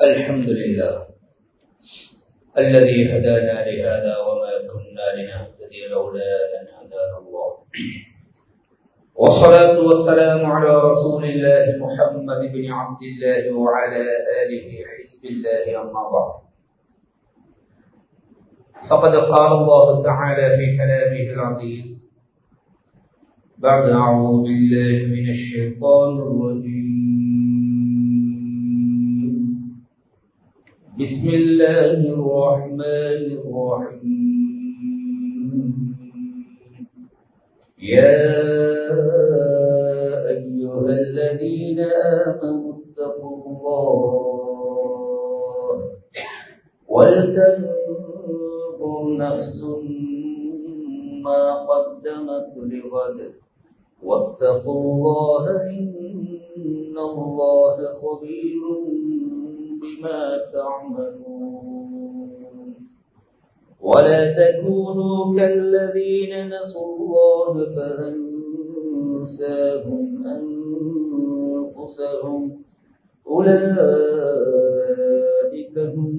الحمد لله الذي هدانا لهذا وما كنا لنهتدي لولا أن هدانا الله والصلاة والسلام على رسول الله محمد بن عبد الله وعلى آله حزب الله أما بعد فقد قال الله تعالى في كلامه العزيز بعد أعوذ بالله من الشيطان الرجيم بسم الله الرحمن الرحيم يا أيها الذين آمنوا اتقوا الله ولتنظر نفس ما قدمت لغد واتقوا الله إن الله خبير بما تعملون ولا تكونوا كالذين نسوا الله فأنساهم أنفسهم أولئك هم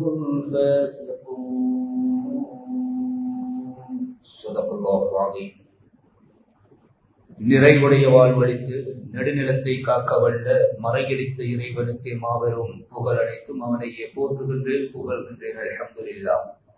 الفاسقون صدق الله العظيم நிறைவுடைய வாழ்வழித்து நெடுநிலத்தை காக்க வல்ல மறையடித்த இறைவனுக்கு மாபெரும் புகழ் அனைத்தும் அவனையே போற்றுகின்றேன் புகழ்கின்றேன் அலமதுல்லா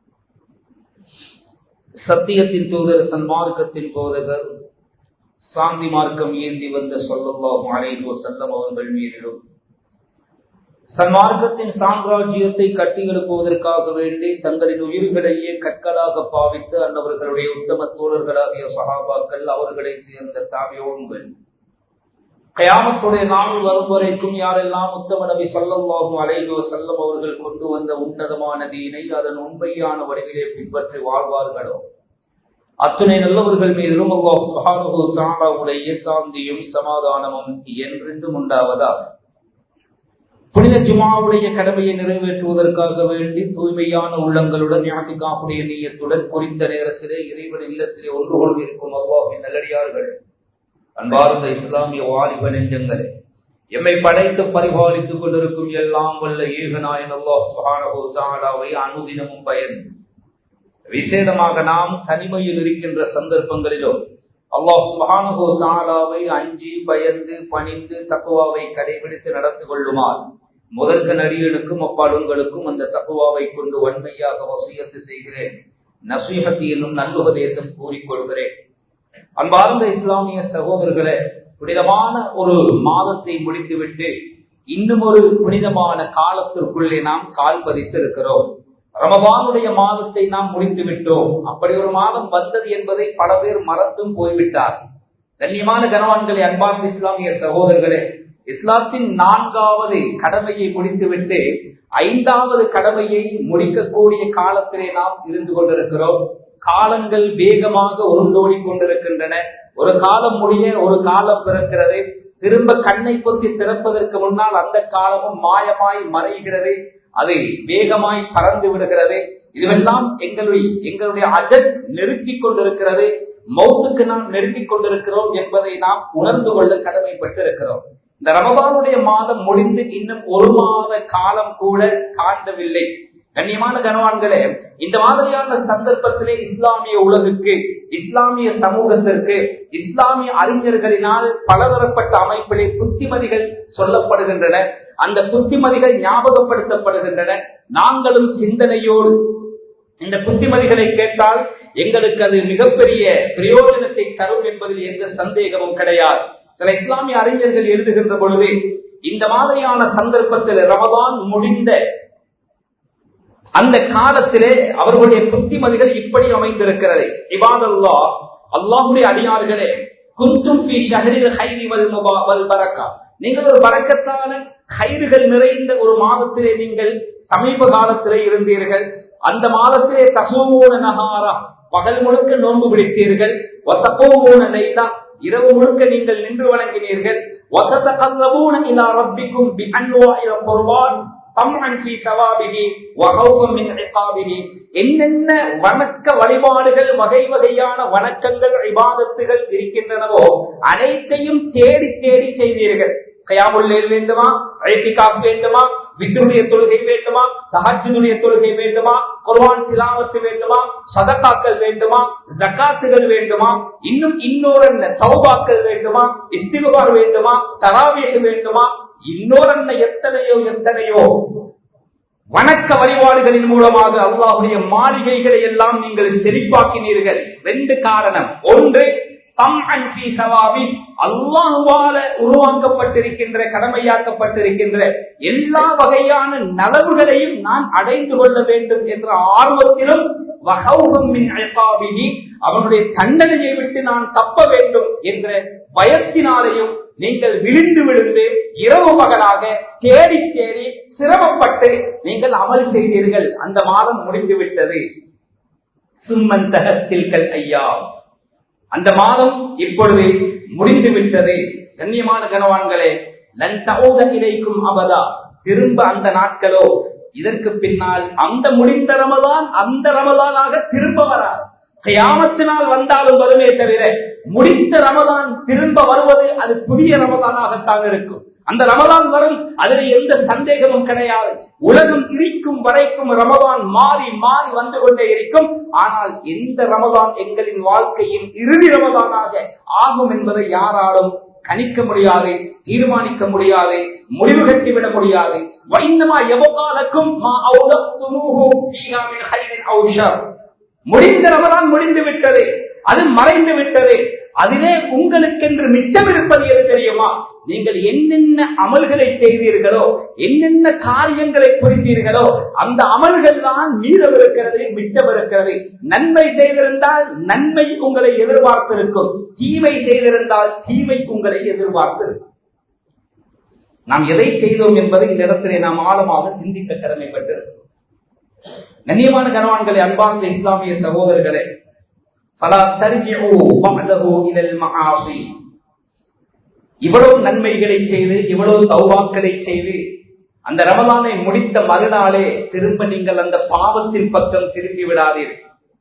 சத்தியத்தின் தூதர் சன்மார்க்கத்தின் போதகர் சாந்தி மார்க்கம் ஏந்தி வந்த சொல்லல்லாம் அலைவோ செல்லம் அவர்கள் மீதிலும் சன்மார்க்கத்தின் சாம்ராஜ்யத்தை கட்டி எழுப்புவதற்காக வேண்டி தங்களின் உயிர்களையே கற்களாக பாவித்து அந்தவர்களுடைய உத்தம தோழர்களாகிய சகாபாக்கள் அவர்களை சேர்ந்த தாவியோன்கள் கயாமத்துடைய நாள் வரும் வரைக்கும் யாரெல்லாம் உத்தம நபி சொல்லல்லாகும் அலைவோ செல்லம் அவர்கள் கொண்டு வந்த உன்னதமான தீனை அதன் உண்மையான வடிவிலே பின்பற்றி வாழ்வார்களோ அத்துணை நல்லவர்கள் மீதும் அல்லாஹுடைய சாந்தியும் சமாதானமும் என்றென்றும் உண்டாவதாக புனித ஜுமாவுடைய கடமையை நிறைவேற்றுவதற்காக வேண்டி தூய்மையான உள்ளங்களுடன் ஞாத்திகாப்புடைய நீயத்துடன் குறித்த நேரத்திலே இறைவன் இல்லத்திலே ஒன்று கொள்விருக்கும் அவ்வாவின் நல்லடியார்கள் அன்பார்ந்த இஸ்லாமிய வாலிப நெஞ்சங்களே எம்மை படைத்து பரிபாலித்துக் கொண்டிருக்கும் எல்லாம் வல்ல ஏகநாயன் அல்லாஹாவை அனுதினமும் பயந்து விசேடமாக நாம் தனிமையில் இருக்கின்ற சந்தர்ப்பங்களிலும் அல்லாஹ் சுபானுகோ தாலாவை அஞ்சி பயந்து பணிந்து தக்குவாவை கடைபிடித்து நடந்து கொள்ளுமாறு முதற்கு நடிகனுக்கும் அப்பாடுங்களுக்கும் அந்த தக்குவாவை கொண்டு வன்மையாக வசியத்து செய்கிறேன் நசீகத்தி என்னும் நல்லுபதேசம் கூறிக்கொள்கிறேன் அன்பார்ந்த இஸ்லாமிய சகோதரர்களே புனிதமான ஒரு மாதத்தை முடித்துவிட்டு இன்னும் ஒரு புனிதமான காலத்திற்குள்ளே நாம் கால் பதித்து இருக்கிறோம் ரமபானுடைய மாதத்தை நாம் முடித்து விட்டோம் அப்படி ஒரு மாதம் வந்தது என்பதை பல பேர் மறந்தும் போய்விட்டார் கண்ணியமான கனவான்களே அன்பார்ந்த இஸ்லாமிய சகோதரர்களே இஸ்லாத்தின் நான்காவது கடமையை முடித்துவிட்டு ஐந்தாவது கடமையை முடிக்கக்கூடிய காலத்திலே நாம் இருந்து கொண்டிருக்கிறோம் காலங்கள் வேகமாக உருண்டோடி கொண்டிருக்கின்றன ஒரு காலம் முடிய ஒரு காலம் பிறக்கிறது திரும்ப கண்ணை பொத்தி திறப்பதற்கு முன்னால் அந்த காலமும் மாயமாய் மறைகிறது அது வேகமாய் பறந்து விடுகிறது இதுவெல்லாம் எங்களுடைய எங்களுடைய அஜட் நெருக்கிக் கொண்டிருக்கிறது மௌத்துக்கு நாம் நெருக்கிக் கொண்டிருக்கிறோம் என்பதை நாம் உணர்ந்து கொள்ள கடமைப்பட்டிருக்கிறோம் இந்த ரமபானுடைய மாதம் முடிந்து இன்னும் ஒரு மாத காலம் கூட காண்டவில்லை கண்ணியமான கனவான்களே இந்த மாதிரியான சந்தர்ப்பத்திலே இஸ்லாமிய உலகுக்கு இஸ்லாமிய சமூகத்திற்கு இஸ்லாமிய அறிஞர்களினால் பலதரப்பட்ட அமைப்பிலே புத்திமதிகள் சொல்லப்படுகின்றன அந்த புத்திமதிகள் ஞாபகப்படுத்தப்படுகின்றன நாங்களும் சிந்தனையோடு இந்த புத்திமதிகளை கேட்டால் எங்களுக்கு அது மிகப்பெரிய பிரயோஜனத்தை தரும் என்பதில் எந்த சந்தேகமும் கிடையாது சில இஸ்லாமிய அறிஞர்கள் எழுதுகின்ற பொழுது இந்த மாதிரியான சந்தர்ப்பத்தில் ரமதான் முடிந்த அந்த காலத்திலே அவர்களுடைய புத்திமதிகள் இப்படி அமைந்திருக்கிறது இவாதல்லா அல்லாஹுடைய அடியார்களே குந்தும் நீங்கள் ஒரு பறக்கத்தான கயிறுகள் நிறைந்த ஒரு மாதத்திலே நீங்கள் சமீப காலத்திலே இருந்தீர்கள் அந்த மாதத்திலே தசோமோன நகாரா பகல் முழுக்க நோன்பு பிடித்தீர்கள் ஒத்தப்போமோன லைலா இரவு முழுக்க நீங்கள் நின்று வழங்கினீர்கள் وتتقربون الى ربكم بانواع القربات طمعا في ثوابه وخوفا من عقابه என்னென்ன வணக்க வழிபாடுகள் வகை வகையான வணக்கங்கள் இபாதத்துகள் இருக்கின்றனவோ அனைத்தையும் தேடி தேடி செய்தீர்கள் கயாமுல்லேல் வேண்டுமா அழைத்திகாப் வேண்டுமா விட்டுடைய தொழுகை வேண்டுமா தஹஜுடைய தொழுகை வேண்டுமா குர்ஆன் திலாவத்து வேண்டுமா சதகாக்கள் வேண்டுமா ஜக்காத்துகள் வேண்டுமா இன்னும் இன்னொரு தௌபாக்கள் வேண்டுமா இஸ்திகுபார் வேண்டுமா தராவியது வேண்டுமா இன்னொரு எத்தனையோ எத்தனையோ வணக்க வழிபாடுகளின் மூலமாக அல்லாஹுடைய மாளிகைகளை எல்லாம் நீங்கள் செழிப்பாக்கினீர்கள் ரெண்டு காரணம் ஒன்று அல்லாஹுவால உருவாக்கப்பட்டிருக்கின்ற கடமையாக்கப்பட்டிருக்கின்ற எல்லா வகையான நலவுகளையும் நான் அடைந்து கொள்ள வேண்டும் என்ற ஆர்வத்திலும் அவனுடைய தண்டனையை விட்டு நான் தப்ப வேண்டும் என்ற பயத்தினாலேயும் நீங்கள் விழுந்து விழுந்து இரவு மகளாக தேடி தேடி சிரமப்பட்டு நீங்கள் அமல் செய்தீர்கள் அந்த மாதம் முடிந்து விட்டது சும்மன் தகத்தில் ஐயா அந்த மாதம் இப்பொழுது முடிந்து விட்டது கண்ணியமான கனவான்களே லன் தவுத இலைக்கும் அபதா திரும்ப அந்த நாட்களோ இதற்கு பின்னால் அந்த முடிந்த ரமதான் அந்த ரமதானாக திரும்ப வராது கயாமத்தினால் வந்தாலும் வருமே தவிர முடித்த ரமதான் திரும்ப வருவது அது புதிய ரமதானாகத்தான் இருக்கும் அந்த ரமதான் வரும் அதில் எந்த சந்தேகமும் கிடையாது உலகம் இருக்கும் வரைக்கும் ரமதான் மாறி மாறி வந்து கொண்டே இருக்கும் ஆனால் எந்த ரமதான் எங்களின் வாழ்க்கையின் இறுதி ரமதானாக ஆகும் என்பதை யாராலும் கணிக்க முடியாது தீர்மானிக்க முடியாது முடிவு கட்டிவிட முடியாது வைந்தமா எவ்வளவுக்கும் முடிந்த ரமதான் முடிந்து விட்டது அது மறைந்து விட்டது அதிலே உங்களுக்கென்று மிச்சம் இருப்பது எது தெரியுமா நீங்கள் என்னென்ன அமல்களை செய்தீர்களோ என்னென்ன காரியங்களை புரிந்தீர்களோ அந்த அமல்கள் தான் மீதம் இருக்கிறது மிச்சம் இருக்கிறது நன்மை செய்திருந்தால் நன்மை உங்களை எதிர்பார்த்திருக்கும் தீமை செய்திருந்தால் தீமை உங்களை எதிர்பார்த்திருக்கும் நாம் எதை செய்தோம் என்பதை இந்த இடத்திலே நாம் ஆழமாக சிந்திக்க கடமைப்பட்டிருக்கிறோம் கண்ணியமான கனவான்களை அன்பார்ந்த இஸ்லாமிய சகோதரர்களே பல இவ்வளவு நன்மைகளை செய்து இவ்வளவு சௌபாக்களை செய்து அந்த ரமலானை முடித்த மறுநாளே திரும்ப நீங்கள் அந்த பாவத்தின் பக்கம் திரும்பி விடாதீர்கள்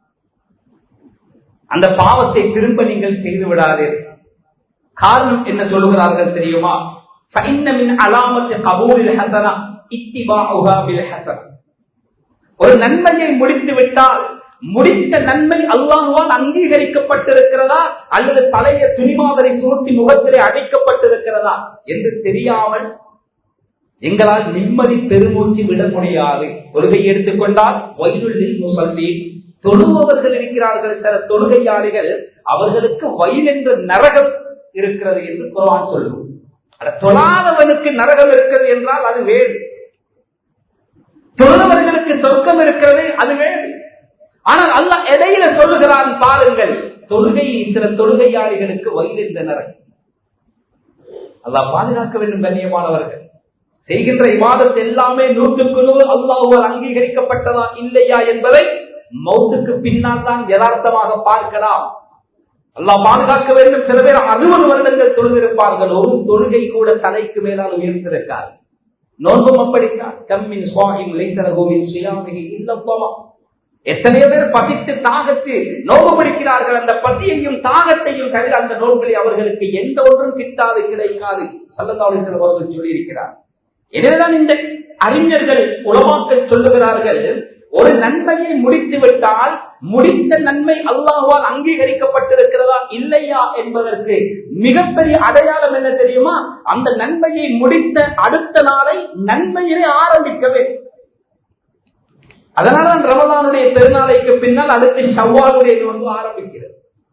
அந்த பாவத்தை திரும்ப நீங்கள் செய்து விடாதீர்கள் காரணம் என்ன சொல்லுகிறார்கள் தெரியுமா அலாமத்து கபூரில் ஹசனா இத்திபா ஹசனா ஒரு நன்மையை முடித்து விட்டால் முடித்த நன்மை அல்லாஹுவால் அங்கீகரிக்கப்பட்டிருக்கிறதா அல்லது பழைய துணிமாவரை சூட்டி முகத்திலே அடைக்கப்பட்டிருக்கிறதா என்று தெரியாமல் எங்களால் நிம்மதி பெருமூச்சு விட முடியாது தொழுகை எடுத்துக்கொண்டால் வயலுள்ளில் முசல்லி தொழுபவர்கள் இருக்கிறார்கள் சில தொழுகையாளிகள் அவர்களுக்கு வயல் என்ற நரகம் இருக்கிறது என்று குரான் சொல்லுவோம் தொழாதவனுக்கு நரகம் இருக்கிறது என்றால் அது வேறு தொழுதவர்களுக்கு சொர்க்கம் இருக்கிறது அது வேறு ஆனால் அல்ல இடையில சொல்லுகிறான் பாருங்கள் தொழுகை சில தொழுகையாளிகளுக்கு வயலில் நரகம் அல்லா பாதுகாக்க வேண்டும் கண்ணியமானவர்கள் செய்கின்ற இவாதத்து எல்லாமே நூற்றுக்கு நூறு அல்லாஹுவால் அங்கீகரிக்கப்பட்டதா இல்லையா என்பதை மௌத்துக்கு பின்னால் தான் யதார்த்தமாக பார்க்கலாம் அல்லாஹ் பாதுகாக்க வேண்டும் சில பேர் அறுபது வருடங்கள் தொழுதிருப்பார்கள் ஒரு தொழுகை கூட தலைக்கு மேலால் உயர்ந்திருக்கார் நோன்பும் அப்படித்தான் கம்மின் சுவாமியும் லைத்தரகோவின் சுயாமிகி இல்லப்பமா எத்தனையோ பேர் பசித்து தாகத்து நோம்பு பிடிக்கிறார்கள் அந்த பசியையும் தாகத்தையும் தவிர அந்த நோன்பிலே அவர்களுக்கு எந்த ஒன்றும் கிட்டாது கிடைக்காது சல்லதாவுடைய அவர்கள் சொல்லியிருக்கிறார் எனவேதான் இந்த அறிஞர்கள் உலமாக்கள் சொல்லுகிறார்கள் ஒரு நன்மையை முடித்து விட்டால் முடித்த நன்மை அல்லாஹுவால் அங்கீகரிக்கப்பட்டிருக்கிறதா இல்லையா என்பதற்கு மிகப்பெரிய அடையாளம் என்ன தெரியுமா அந்த நன்மையை முடித்த அடுத்த நாளை நன்மையிலே ஆரம்பிக்கவே அதனால்தான் ரமலானுடைய பெருநாளைக்கு பின்னால் அடுத்து ஷவ்வாலுடைய நோன்பு ஆரம்பிக்கிறது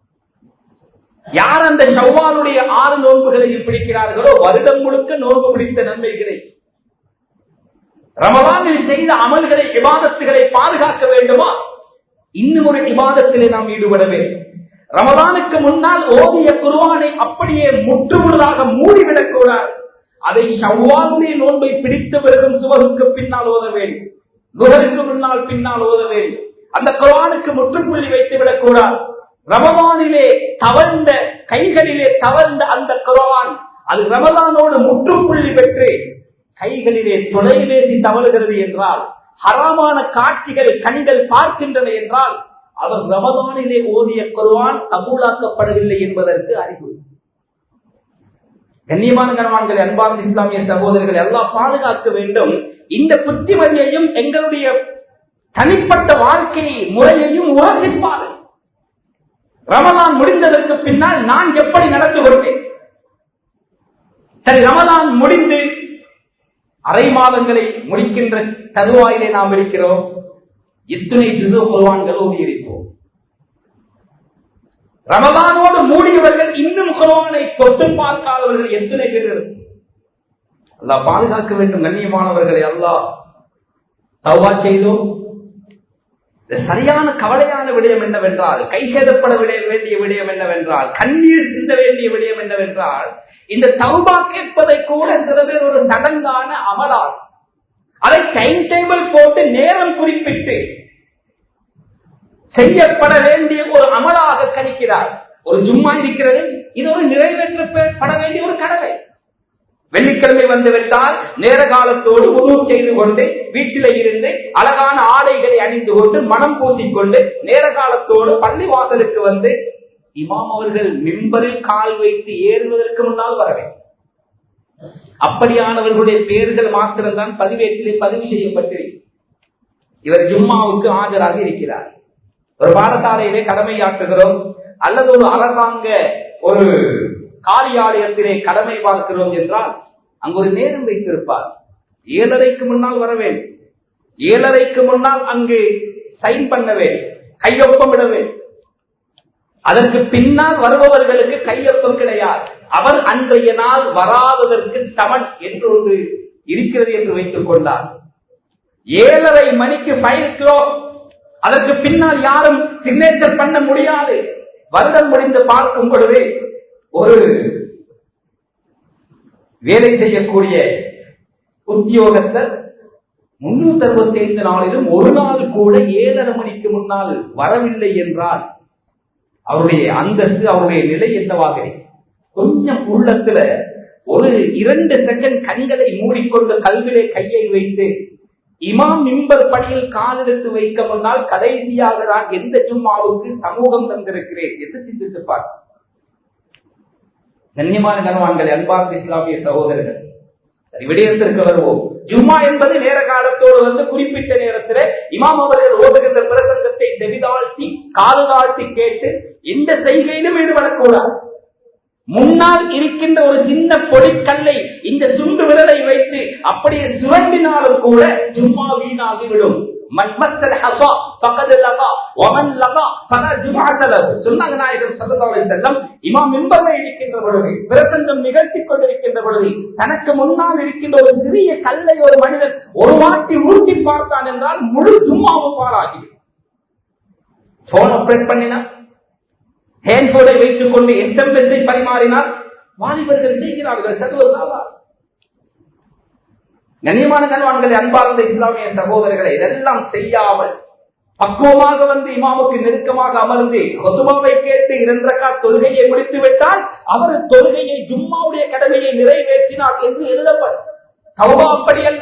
யார் அந்த ஷவ்வாலுடைய ஆறு நோன்புகளை பிடிக்கிறார்களோ வருடம் முழுக்க நோன்பு பிடித்த நன்மைகளை ரமலானில் செய்த அமல்களை விவாதத்துகளை பாதுகாக்க வேண்டுமா இன்னும் ஒரு விவாதத்திலே நாம் ஈடுபட வேண்டும் ரமலானுக்கு முன்னால் ஓதிய குருவானை அப்படியே முற்றுமுழுதாக மூடிவிடக் கூடாது அதை ஷவ்வாலுடைய நோன்பை பிடித்து வருகும் சுவகுக்கு பின்னால் ஓத வேண்டும் குகருக்கு முன்னால் பின்னால் ஓத வேண்டும் அந்த குரானுக்கு முற்றுப்புள்ளி வைத்து விடக் கூடாது ரமதானிலே தவழ்ந்த கைகளிலே தவழ்ந்த அந்த குரான் அது ரமதானோடு முற்றுப்புள்ளி பெற்று கைகளிலே தொலைவேசி தவழுகிறது என்றால் ஹராமான காட்சிகள் கண்கள் பார்க்கின்றன என்றால் அவர் ரமதானிலே ஓதிய குர்வான் கபூலாக்கப்படவில்லை என்பதற்கு அறிவு கண்ணியமான கணவான்கள் அன்பார்ந்த இஸ்லாமிய சகோதரர்கள் எல்லாம் பாதுகாக்க வேண்டும் இந்த புத்திமதியையும் எங்களுடைய தனிப்பட்ட வாழ்க்கை முறையையும் உலகிப்பாரு ரமலான் முடிந்ததற்கு பின்னால் நான் எப்படி நடந்து கொண்டேன் சரி ரமலான் முடிந்து அரை மாதங்களை முடிக்கின்ற தருவாயிலே நாம் இருக்கிறோம் இத்துணை ஜிசு குர்வான்கள் ஓதியிருப்போம் ரமலானோடு மூடியவர்கள் இன்னும் குர்வானை தொட்டு பார்க்காதவர்கள் எத்தனை பேர் இருக்கும் அல்லாஹ் பாதுகாக்க வேண்டும் கண்ணியமானவர்களை அல்லாஹ் தௌபா செய்தோம் சரியான கவலையான விடயம் என்னவென்றால் கை சேதப்பட வேண்டிய விடயம் என்னவென்றால் கண்ணீர் சிந்த வேண்டிய விடயம் என்னவென்றால் இந்த தௌபா கேட்பதை கூட சில பேர் ஒரு சடங்கான அமலால் அதை டைம் டேபிள் போட்டு நேரம் குறிப்பிட்டு செய்யப்பட வேண்டிய ஒரு அமலாக கணிக்கிறார் ஒரு ஜும்மா இருக்கிறது இது ஒரு நிறைவேற்றப்பட வேண்டிய ஒரு கடமை வெள்ளிக்கிழமை வந்துவிட்டால் நேர காலத்தோடு உணவு செய்து கொண்டு வீட்டிலே இருந்து அழகான ஆடைகளை அணிந்து கொண்டு மனம் பூசிக்கொண்டு நேர காலத்தோடு பள்ளி வாசலுக்கு வந்து இமாம் அவர்கள் மிம்பரில் கால் வைத்து ஏறுவதற்கு முன்னால் வர வேண்டும் அப்படியானவர்களுடைய பெயர்கள் மாத்திரம்தான் பதிவேட்டிலே பதிவு செய்யப்பட்டிருக்கு இவர் ஜும்மாவுக்கு ஆஜராக இருக்கிறார் ஒரு பாடசாலையிலே கடமையாற்றுகிறோம் அல்லது ஒரு அரசாங்க ஒரு காரியாலயத்திலே கடமை பார்க்கிறோம் என்றால் அங்கு ஒரு நேரம் வைத்திருப்பார் ஏழரைக்கு முன்னால் வர வேண்டும் ஏழரைக்கு முன்னால் அங்கு சைன் பண்ண வேண்டும் கையொப்பமிட வேண்டும் அதற்கு பின்னால் வருபவர்களுக்கு கையொப்பம் கிடையாது அவர் அன்றைய நாள் வராததற்கு சமன் என்று ஒன்று இருக்கிறது என்று வைத்துக் கொண்டார் ஏழரை மணிக்கு ஃபைல் கிலோக் அதற்கு பின்னால் யாரும் சிக்னேச்சர் பண்ண முடியாது வருடம் முடிந்து பார்க்கும் பொழுது ஒரு வேலை செய்யக்கூடிய உத்தியோகத்தர் முன்னூத்தி அறுபத்தி ஐந்து நாளிலும் ஒரு நாள் கூட ஏழரை மணிக்கு முன்னால் வரவில்லை என்றால் அவருடைய அந்தஸ்து அவருடைய நிலை என்னவாக கொஞ்சம் உள்ளத்துல ஒரு இரண்டு செகண்ட் கண்களை மூடிக்கொண்டு கல்விலே கையை வைத்து இமாம் மிம்பர் படியில் காலெடுத்து வைக்க முன்னால் கடைசியாக நான் எந்த ஜும்மாவுக்கு சமூகம் தந்திருக்கிறேன் என்று சிந்தித்து பார்க்க கண்ணியமான கனவான்கள் அன்பார்ந்த இஸ்லாமிய சகோதரர்கள் சரி விடயத்திற்கு வருவோம் ஜும்மா என்பது நேர காலத்தோடு வந்து குறிப்பிட்ட நேரத்தில் இமாம் அவர்கள் ஓதுகின்ற பிரசங்கத்தை செவிதாழ்த்தி காது தாழ்த்தி கேட்டு எந்த செய்கையிலும் ஈடுபடக்கூடாது முன்னால் இருக்கின்ற ஒரு சின்ன பொடிக்கல்லை இந்த சுண்டு விரலை வைத்து அப்படியே சுரண்டினாலும் கூட ஜும்மா வீணாகிவிடும் பிரசங்கம் நிகழ்த்தி கொண்டிருக்கின்ற பொழுது தனக்கு முன்னால் இருக்கின்ற ஒரு சிறிய கல்லை ஒரு மனிதன் ஒரு வாட்டி ஊட்டி பார்த்தான் என்றால் முழு ஜும்மாவும் பாழாகி போன் ஆப்ரேட் பண்ணினா ஹேண்ட்போனை வைத்துக் கொண்டு எஸ்எம்எஸ்ஐ பரிமாறினால் வாலிபர்கள் செய்கிறார்கள் சதுவதாவா கண்ணியமான கண்வான்களை அன்பார்ந்த இஸ்லாமிய சகோதரர்களை இதெல்லாம் செய்யாமல் பக்குவமாக வந்து இமாமுக்கு நெருக்கமாக அமர்ந்து கொத்துபாவை கேட்டு இரண்டரக்கா தொழுகையை முடித்து விட்டால் அவர் தொழுகையை ஜும்மாவுடைய கடமையை நிறைவேற்றினார் என்று எழுதப்படும் கௌபா அப்படி அல்ல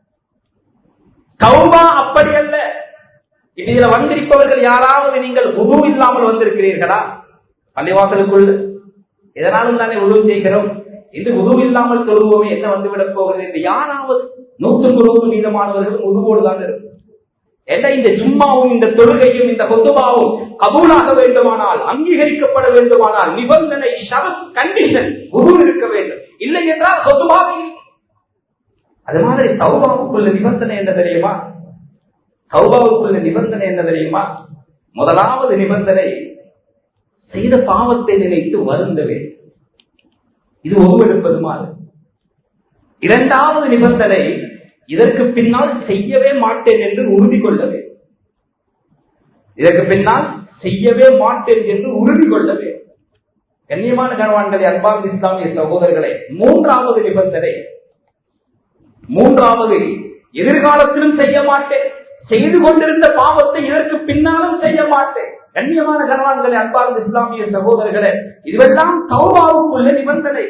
கௌபா அப்படி அல்ல இதுல வந்திருப்பவர்கள் யாராவது நீங்கள் உது இல்லாமல் வந்திருக்கிறீர்களா பள்ளிவாசலுக்குள் எதனாலும் தானே உதவு செய்கிறோம் இது உதவு இல்லாமல் தொழுவோமே என்ன வந்துவிடப் போகிறது என்று யாராவது நூற்றுக்கு நூறு வீதமானவர்கள் உதுவோடு தான் இருக்கும் என்ன இந்த ஜும்மாவும் இந்த தொழுகையும் இந்த கொத்துபாவும் கபூலாக வேண்டுமானால் அங்கீகரிக்கப்பட வேண்டுமானால் நிபந்தனை ஷரத் கண்டிஷன் உரு இருக்க வேண்டும் இல்லை என்றால் கொத்துபாவை அது மாதிரி சௌபாவுக்குள்ள நிபந்தனை என்ன தெரியுமா சௌபாவுக்குள்ள நிபந்தனை என்ன தெரியுமா முதலாவது நிபந்தனை செய்த பாவத்தை நினைத்து வருந்த வேண்டும் இது ஒவ்வொருப்பது மாதிரி இரண்டாவது நிபந்தனை இதற்கு பின்னால் செய்யவே மாட்டேன் என்று உறுதி கொள்ள வேண்டும் இதற்கு பின்னால் செய்யவே மாட்டேன் என்று உறுதி கொள்ள வேண்டும் கண்ணியமான கணவான்களை அன்பார்ந்த இஸ்லாமிய சகோதரர்களை மூன்றாவது நிபந்தனை மூன்றாவது எதிர்காலத்திலும் செய்ய மாட்டேன் செய்து கொண்டிருந்த பாவத்தை இதற்கு பின்னாலும் செய்ய மாட்டேன் கண்ணியமான கணவான்களை அன்பார்ந்த இஸ்லாமிய சகோதரர்களே இதுவெல்லாம் தௌபாவுக்குள்ள நிபந்தனை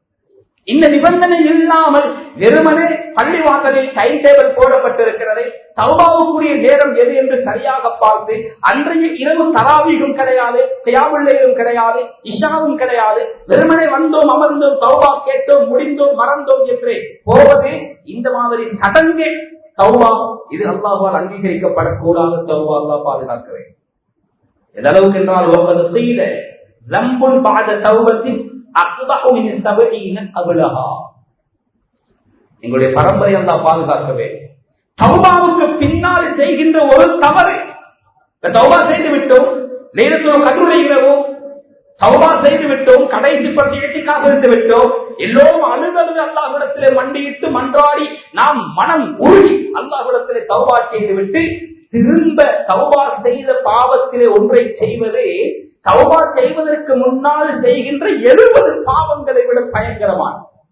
இந்த நிபந்தனை இல்லாமல் வெறுமனே பள்ளிவாசலில் டைம் டேபிள் போடப்பட்டிருக்கிறது தௌபாவுக்குரிய நேரம் எது என்று சரியாக பார்த்து அன்றைய இரவு தராவீகம் கிடையாது கியாவுள்ளையும் கிடையாது இஷாவும் கிடையாது வெறுமனை வந்தோம் அமர்ந்தோம் தௌபா கேட்டோம் முடிந்தோம் மறந்தோம் என்று போவது இந்த மாதிரி சடங்கு தௌபா இது அல்லாஹால் அங்கீகரிக்கப்படக்கூடாத தௌபா அல்லா பாதுகாக்க வேண்டும் எந்த அளவுக்கு என்றால் ஒவ்வொரு செய்த லம்புன் பாத தௌபத்தின் அக்பஹுமின் சபடியின் அபுலகா எங்களுடைய பரம்பரை அல்லா பாதுகாக்க வேண்டும் தௌபாவுக்கு பின்னால் செய்கின்ற ஒரு தவறு தௌபா செய்து விட்டோம் நேரத்தோடு கட்டுரைகிறோம் சௌபா செய்து விட்டோம் கடைசி பற்றி எட்டிக்காக இருந்து விட்டோம் எல்லோரும் அழுதழுது அல்லாஹிடத்திலே மண்டியிட்டு மன்றாடி நாம் மனம் உருகி அல்லாஹிடத்திலே தௌபா செய்து விட்டு திரும்ப தௌபா செய்த பாவத்திலே ஒன்றை செய்வது தௌபா செய்வதற்கு முன்னால் செய்கின்ற எழுபது பாவங்களை விட பயங்கரமான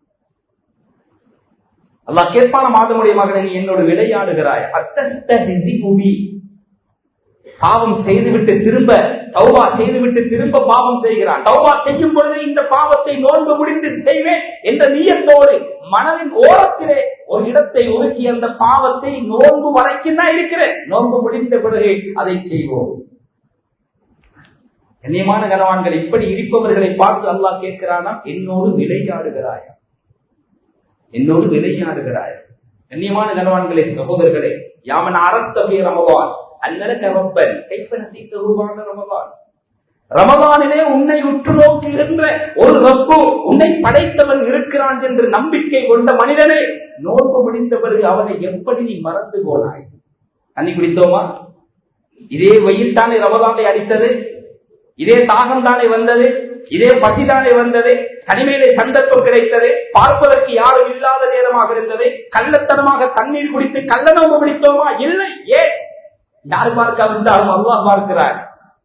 அல்லாஹ் கேட்பான மாதமுடைய மகனை என்னோடு விளையாடுகிறாய் அத்தஸ்த பாவம் செய்துவிட்டு திரும்ப தௌபா செய்துவிட்டு திரும்ப பாவம் செய்கிறான் தௌபா செய்யும் பொழுது இந்த பாவத்தை நோன்பு முடிந்து செய்வேன் என்ற நீயத்தோடு மனதின் ஓரத்திலே ஒரு இடத்தை ஒதுக்கி அந்த பாவத்தை நோன்பு வரைக்கும் தான் இருக்கிறேன் நோன்பு முடிந்த பிறகு அதை செய்வோம் கண்ணியமான கனவான்கள் இப்படி இருப்பவர்களை பார்த்து அல்லாஹ் கேட்கிறானா என்னோடு விளையாடுகிறாயா என்னோடு விளையாடுகிறாயா கண்ணியமான கனவான்களே சகோதரர்களே யாமன் அரசபே ரமவான் அன்னலக ரப்பன் கைப்பன சீத்தருவான ரமவான் ரமவானிலே உன்னை உற்று நோக்குகின்ற ஒரு ரப்பு உன்னை படைத்தவன் இருக்கிறான் என்று நம்பிக்கை கொண்ட மனிதனே நோன்பு முடிந்த பிறகு அவனை எப்படி நீ மறந்து போனாய் தண்ணி குடித்தோமா இதே வெயில் தானே ரமதானை அடித்தது இதே தாகம் தானே வந்தது இதே பசிதானே வந்தது தனிமையிலே சந்தர்ப்பம் கிடைத்தது பார்ப்பதற்கு யாரும் இல்லாத நேரமாக இருந்தது கள்ளத்தனமாக தண்ணீர் குடித்து கள்ள நோம்பு பிடித்தோமா இல்லை ஏன் யார் பார்க்க வந்தாலும் அல்லாஹ் பார்க்கிறார்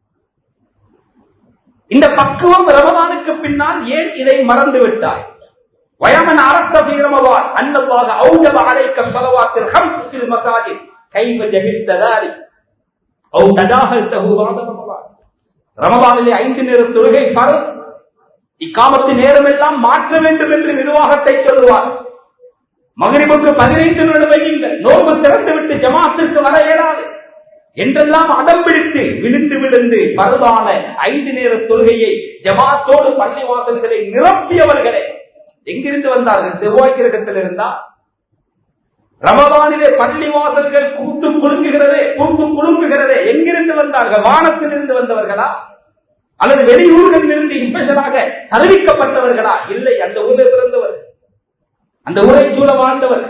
இந்த பக்குவம் ரமதானுக்கு பின்னால் ஏன் இதை மறந்து விட்டாய் வயமன் அரச வீரமவான் அன்னவாக ஔஜப அலைக்க சலவாத்தில் ஹம்சில் மசாஜில் கைவ ஜகித்ததாரி ஔ தடாகல் தகுவாத ரமவான் ரமதானிலே ஐந்து நேர தொழுகை பரம் இக்காமத்து நேரம் எல்லாம் மாற்ற வேண்டும் என்று நிர்வாகத்தை சொல்லுவார் மகரிபுக்கு பதினைந்து நிமிடம் வையுங்கள் நோன்பு திறந்து விட்டு ஜமாத்திற்கு வர இயலாது என்றெல்லாம் அடம் பிடித்து விழுந்து விழுந்து பருவான ஐந்து நேர தொழுகையை ஜமாத்தோடு பள்ளி வாசல்களை நிரப்பியவர்களே எங்கிருந்து வந்தார்கள் செவ்வாய் கிரகத்தில் இருந்தா ரமதானிலே பள்ளி வாசல்கள் கூத்து குலுங்குகிறதே கூத்து குலுங்குகிறதே எங்கிருந்து வந்தார்கள் வானத்தில் இருந்து வந்தவர்களா அல்லது வெளியூர்களில் இருந்து ஸ்பெஷலாக அறிவிக்கப்பட்டவர்களா இல்லை அந்த ஊரில் பிறந்தவர் அந்த ஊரை சூழ வாழ்ந்தவர்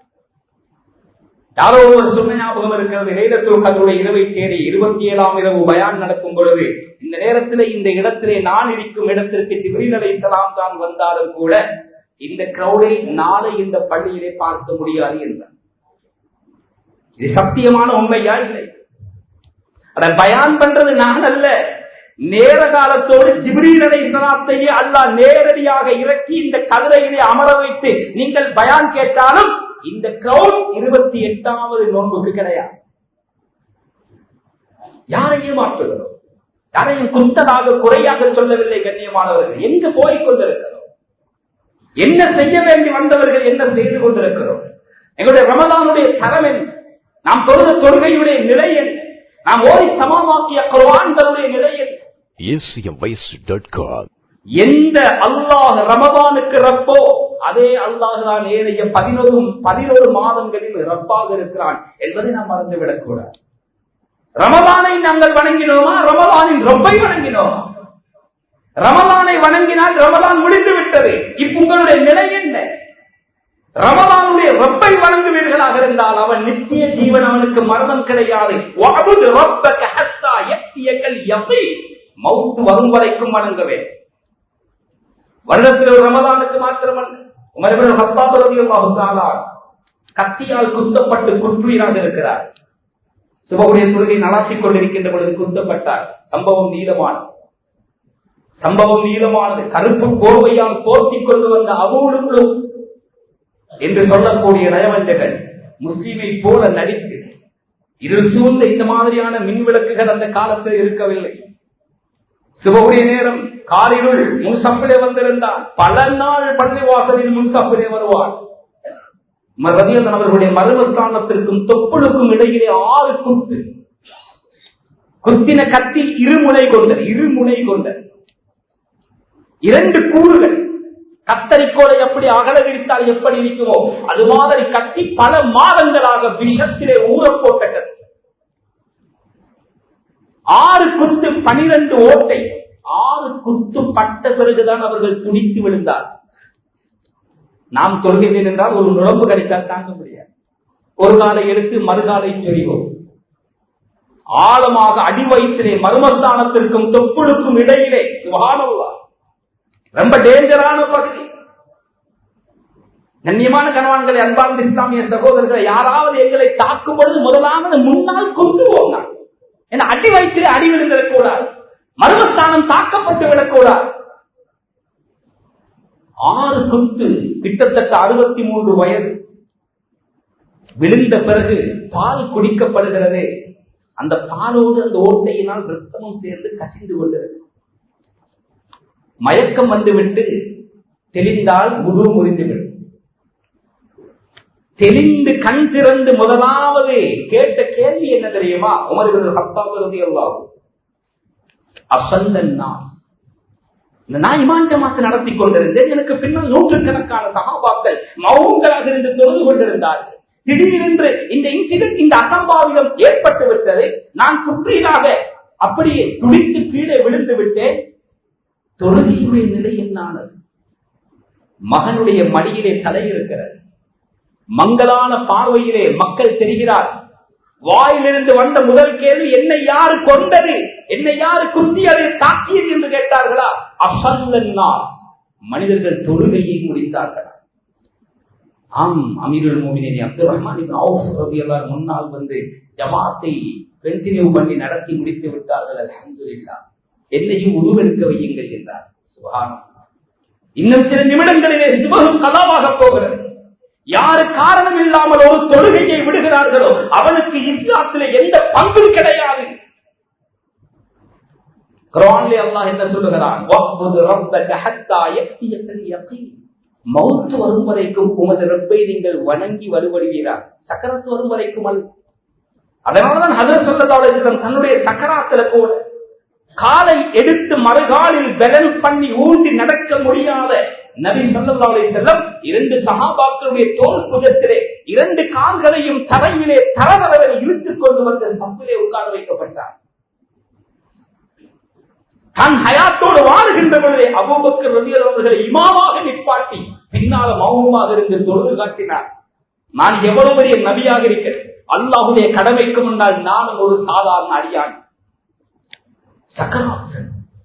யாரோ ஒரு சொன்ன ஞாபகம் இருக்கிறது லைலத்துல் கதருடைய இரவை தேடி இருபத்தி ஏழாம் இரவு பயான் நடக்கும் பொழுது இந்த நேரத்திலே இந்த இடத்திலே நான் இருக்கும் இடத்திற்கு ஜிப்ரீல் அலைஹிஸ்ஸலாம் தான் வந்தாலும் கூட இந்த கிரௌடை நாளை இந்த பள்ளியிலே பார்க்க முடியாது என்றார் இது சத்தியமான உண்மையா இல்லை அத பயான் பண்றது நான் அல்ல நேர காலத்தோடு ஜிப்ரீல் அலைஹிஸ்ஸலாத்தையே அல்லாஹ் நேரடியாக இறக்கி இந்த கதிரையிலே அமர வைத்து நீங்கள் பயான் கேட்டாலும் இந்த கிரௌட் இருபத்தி எட்டாவது நோன்புக்கு கிடையாது யாரையும் மாற்றுகிறோம் யாரையும் குத்தலாக குறையாக சொல்லவில்லை கண்ணியமானவர்கள் எங்கு போய் கொண்டிருக்கிறோம் என்ன செய்ய வேண்டி வந்தவர்கள் என்ன செய்து கொண்டிருக்கிறோம் எங்களுடைய ரமதானுடைய தரம் என்ன நாம் தொழுத தொழுகையுடைய நிலை என்ன நாம் ஓடி சமமாக்கிய குர்ஆன்களுடைய நிலை என்ன acmvoice.com எந்த அல்லாஹ் ரமதானுக்கு ரப்போ அதே அல்லாஹ் தான் ஏனைய பதினோரு பதினோரு மாதங்களில் ரப்பாக இருக்கிறான் என்பதை நாம் மறந்துவிடக் கூடாது ரமதானை நாங்கள் வணங்கினோமா ரமதானின் ரப்பை வணங்கினோமா ரமதானை வணங்கினால் ரமதான் முடிந்து விட்டது இப்ப உங்களுடைய நிலை என்ன ரமதானுடைய ரப்பை வணங்குவீர்களாக இருந்தால் அவன் நித்திய ஜீவன் அவனுக்கு மரணம் கிடையாது வஅபுது ரப்பக ஹத்தா யக்தியக்கல் யகீன். மௌத்து வரும் வரைக்கும் வணங்க வேண்டும் வருடத்தில் ஒரு ரமதானுக்கு மாத்திரமல்ல உமர் ஹத்தாப் ரலியல்லாஹு தஆலா கத்தியால் குத்தப்பட்டு குற்றுயிராக இருக்கிறார் சுபகுடைய தொழுகை நடாத்திக் கொண்டிருக்கின்ற பொழுது குத்தப்பட்டார் சம்பவம் நீளமான சம்பவம் நீளமானது கருப்பு கோவையால் போர்த்திக் கொண்டு வந்த அபூலுக்குள்ளும் என்று சொல்லக்கூடிய நயவஞ்சகன் முஸ்லிமை போல நடித்து இருள் சூழ்ந்த இந்த மாதிரியான மின் விளக்குகள் அந்த காலத்தில் இருக்கவில்லை சிவகுடைய நேரம் காலிருள் முன்சப்பிலே வந்திருந்தான் பல நாள் பள்ளி வாசலில் முன்சப்பிலே வருவார் ரதியல்லன் அவர்களுடைய மருமஸ்தானத்திற்கும் தொப்புளுக்கும் இடையிலே ஆறு குத்து குத்தின கத்தில் இருமுனை கொண்ட இருமுனை கொண்ட இரண்டு கூறுகள் கத்தரிக்கோலை எப்படி அகல விரித்தால் எப்படி இருக்குமோ அது மாதிரி கத்தி பல மாதங்களாக விஷத்திலே ஊற போட்ட கத்தி ஆறு குத்து பனிரெண்டு ஓட்டை ஆறு குத்து பட்ட பிறகுதான் அவர்கள் துடித்து விழுந்தார் நாம் சொல்கிறேன் என்றால் ஒரு நுழம்பு கிடைத்தால் தாங்க முடியாது ஒரு காலை எடுத்து மறுகாலை சொறிவோம் ஆழமாக அடி வயிற்றிலே மர்மஸ்தானத்திற்கும் தொப்புளுக்கும் இடையிலே சுகானல்லா ரொம்ப டேஞ்சரான பகுதி கண்ணியமான கணவான்களை அன்பார்ந்த இஸ்லாமிய சகோதரர்களை யாராவது எங்களை தாக்கும் பொழுது முதலாவது முன்னால் கொண்டு போனார் என அடி வயிற்றிலே அடி விழுந்திடக்கூடாது மர்மஸ்தானம் தாக்கப்பட்டு விடக்கூடாது ஆறு குத்து கிட்டத்தட்ட அறுபத்தி மூன்று வயது விழுந்த பிறகு பால் குடிக்கப்படுகிறது அந்த பாலோடு அந்த ஓட்டையினால் ரத்தமும் சேர்ந்து கசிந்து கொள்கிறது மயக்கம் வந்துவிட்டு தெளிந்தால் முது முறிந்துவிடும் தெளிந்து கண் திறந்து முதலாவது கேட்ட கேள்வி என்ன தெரியுமா உமர்கள் ஹத்தாபதி அல்லாவும் அசல்லன் நான் நான் இமான் ஜமாத்து நடத்தி கொண்டிருந்தேன் எனக்கு பின்னால் நூற்றுக்கணக்கான சகாபாக்கள் மௌங்களாக இருந்து தொழுது கொண்டிருந்தார்கள் திடீரென்று இந்த இன்சிடென்ட் இந்த அசம்பாவிதம் ஏற்பட்டு விட்டது நான் சுற்றீராக அப்படியே துடித்து கீழே விழுந்து விட்டேன் தொழுகையுடைய நிலை என்னானது மகனுடைய மடியிலே தலை இருக்கிறது மங்களான பார்வையிலே மக்கள் தெரிகிறார் வாயிலிருந்து வந்த முதல் கேள்வி என்னை யாரு கொண்டது என்னை யாரு குத்தியது தாக்கியது என்று கேட்டார்களா அசல்லன்னா மனிதர்கள் தொழுகையை முடித்தார்களா ஆம் அமீருல் மோமினி அப்துல் ரஹ்மான் எல்லாரும் முன்னால் வந்து ஜமாத்தை கண்டினியூ பண்ணி நடத்தி முடித்து விட்டார்கள் அலமதுல்லா என்னையும் உருவெடுக்க வையுங்கள் என்றார் சுகானம் இன்னும் சில நிமிடங்களிலே சுபகம் கதாவாக போகிறது யாரு காரணம் இல்லாமல் ஒரு தொழுகையை விடுகிறார்களோ அவனுக்கு இஸ்லாத்திலே எந்த பங்கும் கிடையாது குரான்லே அல்லாஹ் என்ன சொல்லுகிறான் மவுத்து வரும் வரைக்கும் உமது ரப்பை நீங்கள் வணங்கி வலுவடுவீரார் சக்கரத்து வரும் வரைக்கும் அல்ல அதனாலதான் ஹதர் சொல்லதாலும் தன்னுடைய சக்கராத்துல கூட காலை எடுத்து மறுகாலில் பேலன்ஸ் பண்ணி ஊன்றி நடக்க முடியாத நபி சொல்லி செல்லம் இரண்டு சகாபாக்களுடைய தோல் புஜத்திலே இரண்டு கால்களையும் தரையிலே தரவரவை இழுத்துக் கொண்டு வந்து சப்பிலே உட்கார வைக்கப்பட்டார் தன் ஹயாத்தோடு வாழ்கின்ற பொழுதே அபூபக்கர் ரவியல் அவர்களை இமாமாக நிப்பாட்டி பின்னால மௌனமாக இருந்து தொழுது காட்டினார் நான் எவ்வளவு பெரிய நபியாக இருக்கிறேன் அல்லாஹுடைய கடமைக்கு முன்னால் நானும் ஒரு சாதாரண அடியான் சக்கராசன்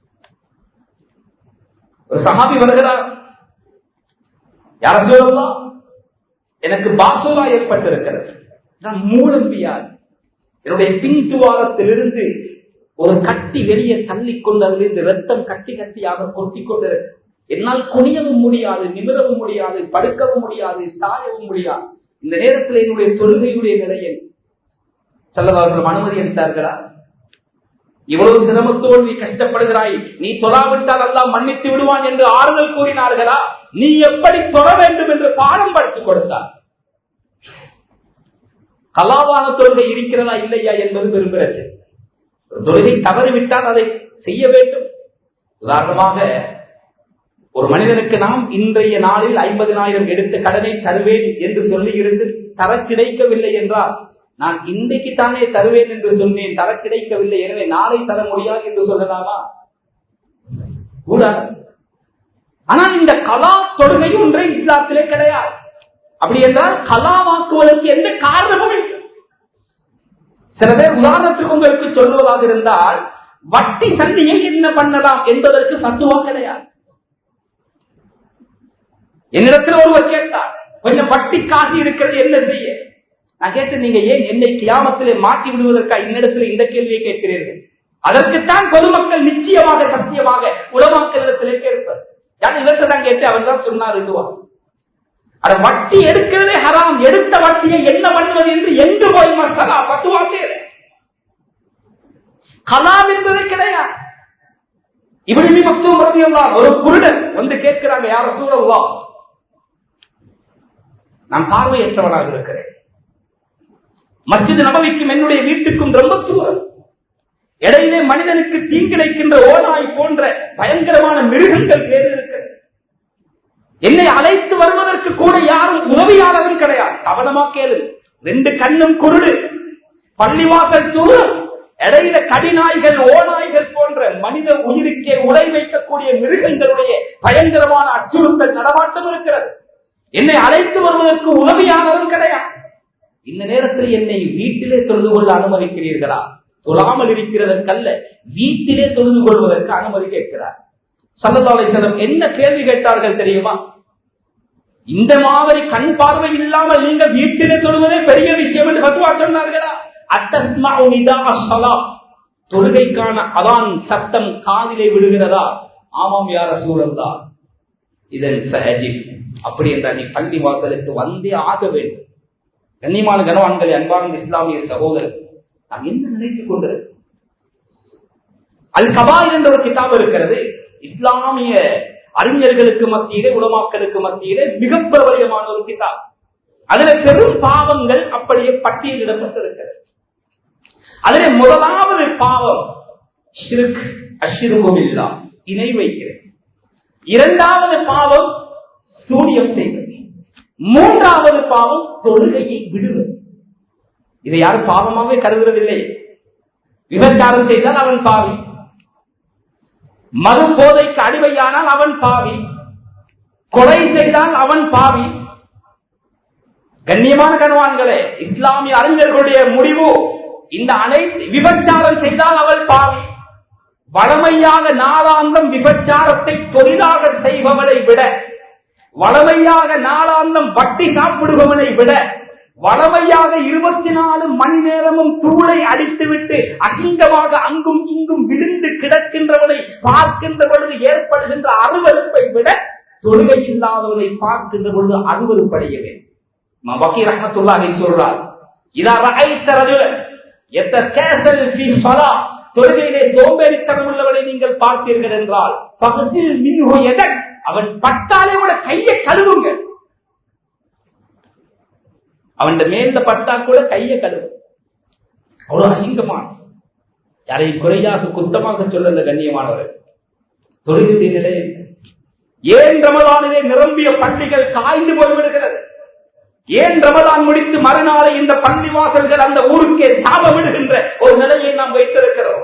ஒரு சகாபி வருகிறார் யார சொல்லலாம் எனக்கு பாசோலா ஏற்பட்டிருக்கிறது நான் மூலம்பியார் என்னுடைய பின் துவாரத்திலிருந்து ஒரு கட்டி வெளியே தள்ளி கொண்டு அதிலிருந்து ரத்தம் கட்டி கட்டியாக கொட்டி கொண்டிருக்கு என்னால் குனியவும் முடியாது நிமிரவும் முடியாது படுக்கவும் முடியாது சாயவும் முடியாது இந்த நேரத்தில் என்னுடைய தொழுகையுடைய நிலையை செல்லவார்கள் அனுமதி அளித்தார்களா இவ்வளவு சிரமத்தோடு நீ கஷ்டப்படுகிறாய் நீ தொழாவிட்டால் எல்லாம் மன்னித்து விடுவான் என்று ஆறுதல் கூறினார்களா நீ எப்படி தொழ வேண்டும் என்று பாடம் படித்துக் கொடுத்தார் கலாவான தொழுகை இருக்கிறதா இல்லையா என்பது பெரும் பிரச்சனை தொழுகை தவறிவிட்டால் அதை செய்ய வேண்டும் உதாரணமாக ஒரு மனிதனுக்கு நாம் இன்றைய நாளில் ஐம்பதினாயிரம் எடுத்த கடனை தருவேன் என்று சொல்லி இருந்து தர கிடைக்கவில்லை என்றால் நான் இன்றைக்கு தானே தருவேன் என்று சொன்னேன் தர கிடைக்கவில்லை எனவே நாளை தர முடியாது என்று சொல்லலாமா கூடாது ஆனால் இந்த கலா தொழுகை ஒன்றை இஸ்லாத்திலே கிடையாது அப்படி என்றால் கலாவாக்குவதற்கு எந்த காரணமும் இல்லை சில பேர் உதாரணத்துக்கு உங்களுக்கு சொல்வதாக இருந்தால் வட்டி சந்தியை என்ன பண்ணலாம் என்பதற்கு சத்துவா கிடையாது என்னிடத்தில் ஒருவர் கேட்டார் கொஞ்சம் வட்டி காசு இருக்கிறது என்ன செய்ய நான் கேட்டேன் நீங்க ஏன் என்னை கியாமத்திலே மாற்றி விடுவதற்காக என்னிடத்தில் இந்த கேள்வியை கேட்கிறீர்கள் அதற்குத்தான் பொதுமக்கள் நிச்சயமாக சத்தியமாக உலமாக்களிடத்திலே கேட்பர் யார் இவர்கிட்ட தான் கேட்டு அவர் தான் சொன்னார் இதுவா அத வட்டி எடுக்கிறதே ஹராம் எடுத்த வட்டியை என்ன பண்ணுவது என்று எங்கு போய் மக்களா பட்டுவா சேர கலாம் என்பது கிடையாது இப்படி மக்தூம் ஒரு குருடன் வந்து கேட்கிறாங்க யார சூழல்லா நான் பார்வையற்றவனாக இருக்கிறேன் மஸ்ஜித் நபவிக்கும் என்னுடைய வீட்டுக்கும் ரொம்ப தூரம் இடையிலே மனிதனுக்கு தீங்கிழைக்கின்ற ஓனாய் போன்ற பயங்கரமான மிருகங்கள் வேறு இருக்கிறது என்னை அழைத்து வருவதற்கு கூட யாரும் உதவியாளரும் கிடையாது கவனமா கேளு ரெண்டு கண்ணும் குருடு பள்ளிவாசல் தூரம் இடையில கடிநாய்கள் ஓநாய்கள் போன்ற மனித உயிருக்கே உலை வைக்கக்கூடிய மிருகங்களுடைய பயங்கரமான அச்சுறுத்தல் நடமாட்டம் இருக்கிறது என்னை அழைத்து வருவதற்கு உதவியாளரும் கிடையாது இந்த நேரத்தில் என்னை வீட்டிலே தொழுது கொள்ள அனுமதிக்கிறீர்களா தொழாமல் இருக்கிறதற்கல்ல வீட்டிலே தொழுது கொள்வதற்கு அனுமதி கேட்கிறார் சல்லதாலேசனம் என்ன கேள்வி கேட்டார்கள் தெரியுமா இந்த மாதிரி கண் பார்வை இல்லாமல் நீங்கள் வீட்டிலே தொழுவதே பெரிய விஷயம் என்று பத்துவா சொன்னார்களா தொழுகைக்கான அதான் சத்தம் காதிலே விழுகிறதா ஆமாம் யார சூழல்தா இதன் சஹஜிப் அப்படி என்றால் நீ பள்ளி வாசலுக்கு வந்தே ஆக வேண்டும் கண்ணியமான கனவான்களை அன்பார்ந்த இஸ்லாமிய சகோதரர் நாம் என்ன நினைத்துக் கொண்டிருக்கிறோம் அல் கபாயில் என்ற ஒரு கிதாப் இருக்கிறது இஸ்லாமிய அறிஞர்களுக்கு மத்தியிலே உலமாக்களுக்கு மத்தியிலே மிக பிரபலியமான ஒரு கிதாப் அதுல பெரும் பாவங்கள் அப்படியே பட்டியலிடப்பட்டிருக்கிறது அதிலே முதலாவது பாவம் ஷிர்க் அஷிருகுமில்லா இணை வைக்கிறது இரண்டாவது பாவம் சூரியம் செய்வது மூன்றாவது பாவம் தொழுகையை விடுவது இதை யாரும் பாவமாகவே கருதுவதில்லை விபச்சாரம் செய்தால் அவன் பாவி மது போதைக்கு அடிமையானால் அவன் பாவி கொலை செய்தால் அவன் பாவி கண்ணியமான கனவான்களே இஸ்லாமிய அறிஞர்களுடைய முடிவு இந்த அனைத்து விபச்சாரம் செய்தால் அவள் பாவி வளமையாக நாளாந்தம் விபச்சாரத்தை தொழிலாக செய்பவனை விட வளமையாக நாளாந்தம் வட்டி சாப்பிடுபவனை விட வளமையாக இருபத்தி நாலு மணி நேரமும் தூளை அடித்துவிட்டு அசிங்கமாக அங்கும் இங்கும் விழுந்து கிடக்கின்றவனை பார்க்கின்ற பொழுது ஏற்படுகின்ற அருவறுப்பை விட தொழுகை இல்லாதவனை பார்க்கின்ற பொழுது அருவறுப்படைய வேண்டும் வக்கீ ரஹமத்துல்லாஹி சொல்றார் இதா ரஐத்த ரஜுலன் எத்தகேசல் ஃபீ ஸலா தொழுகையிலே சோம்பேறித்தனம் உள்ளவனை நீங்கள் பார்த்தீர்கள் என்றால் பகசில் மின்ஹு எதக் அவன் பட்டாலே கூட கையை கழுவுங்க அவன் மேல பட்டா கூட கையை கழுவு அவ்வளவு அசிங்கமான யாரையும் குறையாக குத்தமாக சொல்லல கண்ணியமானவர்கள் தொழுகை நிலை ஏன் ரமதானிலே நிரம்பிய பள்ளிகள் காய்ந்து போய்விடுகிறது ஏன் ரமதான் முடித்து மறுநாளை இந்த பள்ளி வாசல்கள் அந்த ஊருக்கே சாபமிடுகின்ற ஒரு நிலையை நாம் வைத்திருக்கிறோம்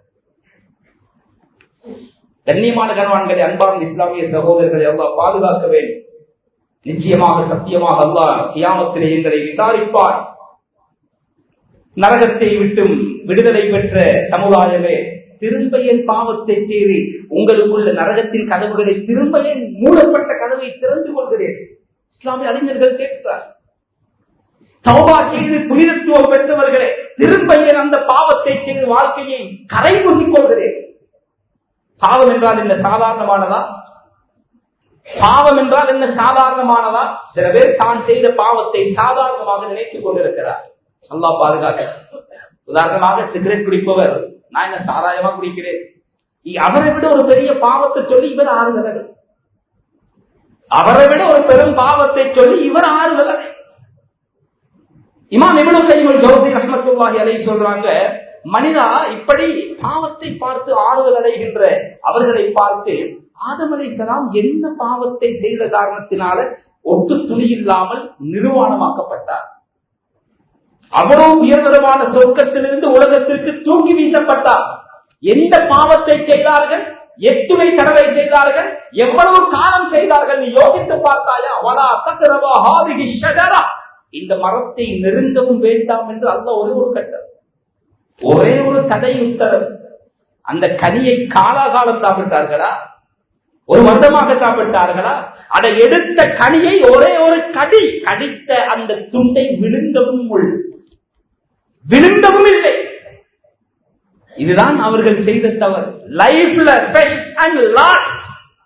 கண்ணியமான கணவான்களை அன்பார்ந்த இஸ்லாமிய சகோதரர்களை எல்லாம் பாதுகாக்க வேண்டும் நிச்சயமாக சத்தியமாக அல்லாஹ் கியாமத்திலே எங்களை விசாரிப்பார் நரகத்தை விட்டும் விடுதலை பெற்ற சமுதாயமே திரும்ப என் பாவத்தை செய்து உங்களுக்குள்ள நரகத்தின் கதவுகளை திரும்ப என் மூடப்பட்ட கதவை திறந்து கொள்கிறேன் இஸ்லாமிய அறிஞர்கள் கேட்கிறார் சௌபா செய்து புனிதத்துவம் பெற்றவர்களே திரும்ப என் அந்த பாவத்தை செய்து வாழ்க்கையை கரை கொள்கிறேன் பாவம் என்றால் என்ன சாதாரணமானதா பாவம் என்றால் என்ன சாதாரணமானதா சில பேர் தான் செய்த பாவத்தை சாதாரணமாக நினைத்துக் கொண்டிருக்கிறார் அல்லா பாதுகாக்க உதாரணமாக சிகரெட் குடிப்பவர் நான் என்ன சாராயமா குடிக்கிறேன் அவரை விட ஒரு பெரிய பாவத்தை சொல்லி இவர் ஆறுகிறார் அவரை விட ஒரு பெரும் பாவத்தை சொல்லி இவர் ஆறுகிறார் இமாம் இவ்வளவு கைமல் ஜோசி ரஹமத்துல்லாஹி அலை சொல்றாங்க மனிதா இப்படி பாவத்தை பார்த்து ஆறுதல் அடைகின்ற அவர்களை பார்த்து ஆதம் அலைசலாம் என்ன பாவத்தை செய்த காரணத்தினால ஒட்டு துணி இல்லாமல் நிர்வாணமாக்கப்பட்டார் அவ்வளவு உயர்தரமான சொர்க்கத்திலிருந்து உலகத்திற்கு தூக்கி வீசப்பட்டார் எந்த பாவத்தை செய்தார்கள் எத்துணை தடவை செய்தார்கள் எவ்வளவு காலம் செய்தார்கள் நீ யோகித்து பார்த்தாயா அவளா தக்கரவா ஹாதிகி ஷஜரா இந்த மரத்தை நெருங்கவும் வேண்டாம் என்று அல்ல ஒரு ஒரு கட்டம் ஒரே ஒரு தடை உத்தரவு அந்த கனியை காலாகாலம் சாப்பிட்டார்களா ஒரு வருடமாக சாப்பிட்டார்களா அதை எடுத்த கனியை ஒரே ஒரு கடி கடித்த அந்த துண்டை விழுங்கவும் உள் விழுங்கவும் இல்லை இதுதான் அவர்கள் செய்த தவறு லைஃப்ல அண்ட் லாஸ்ட்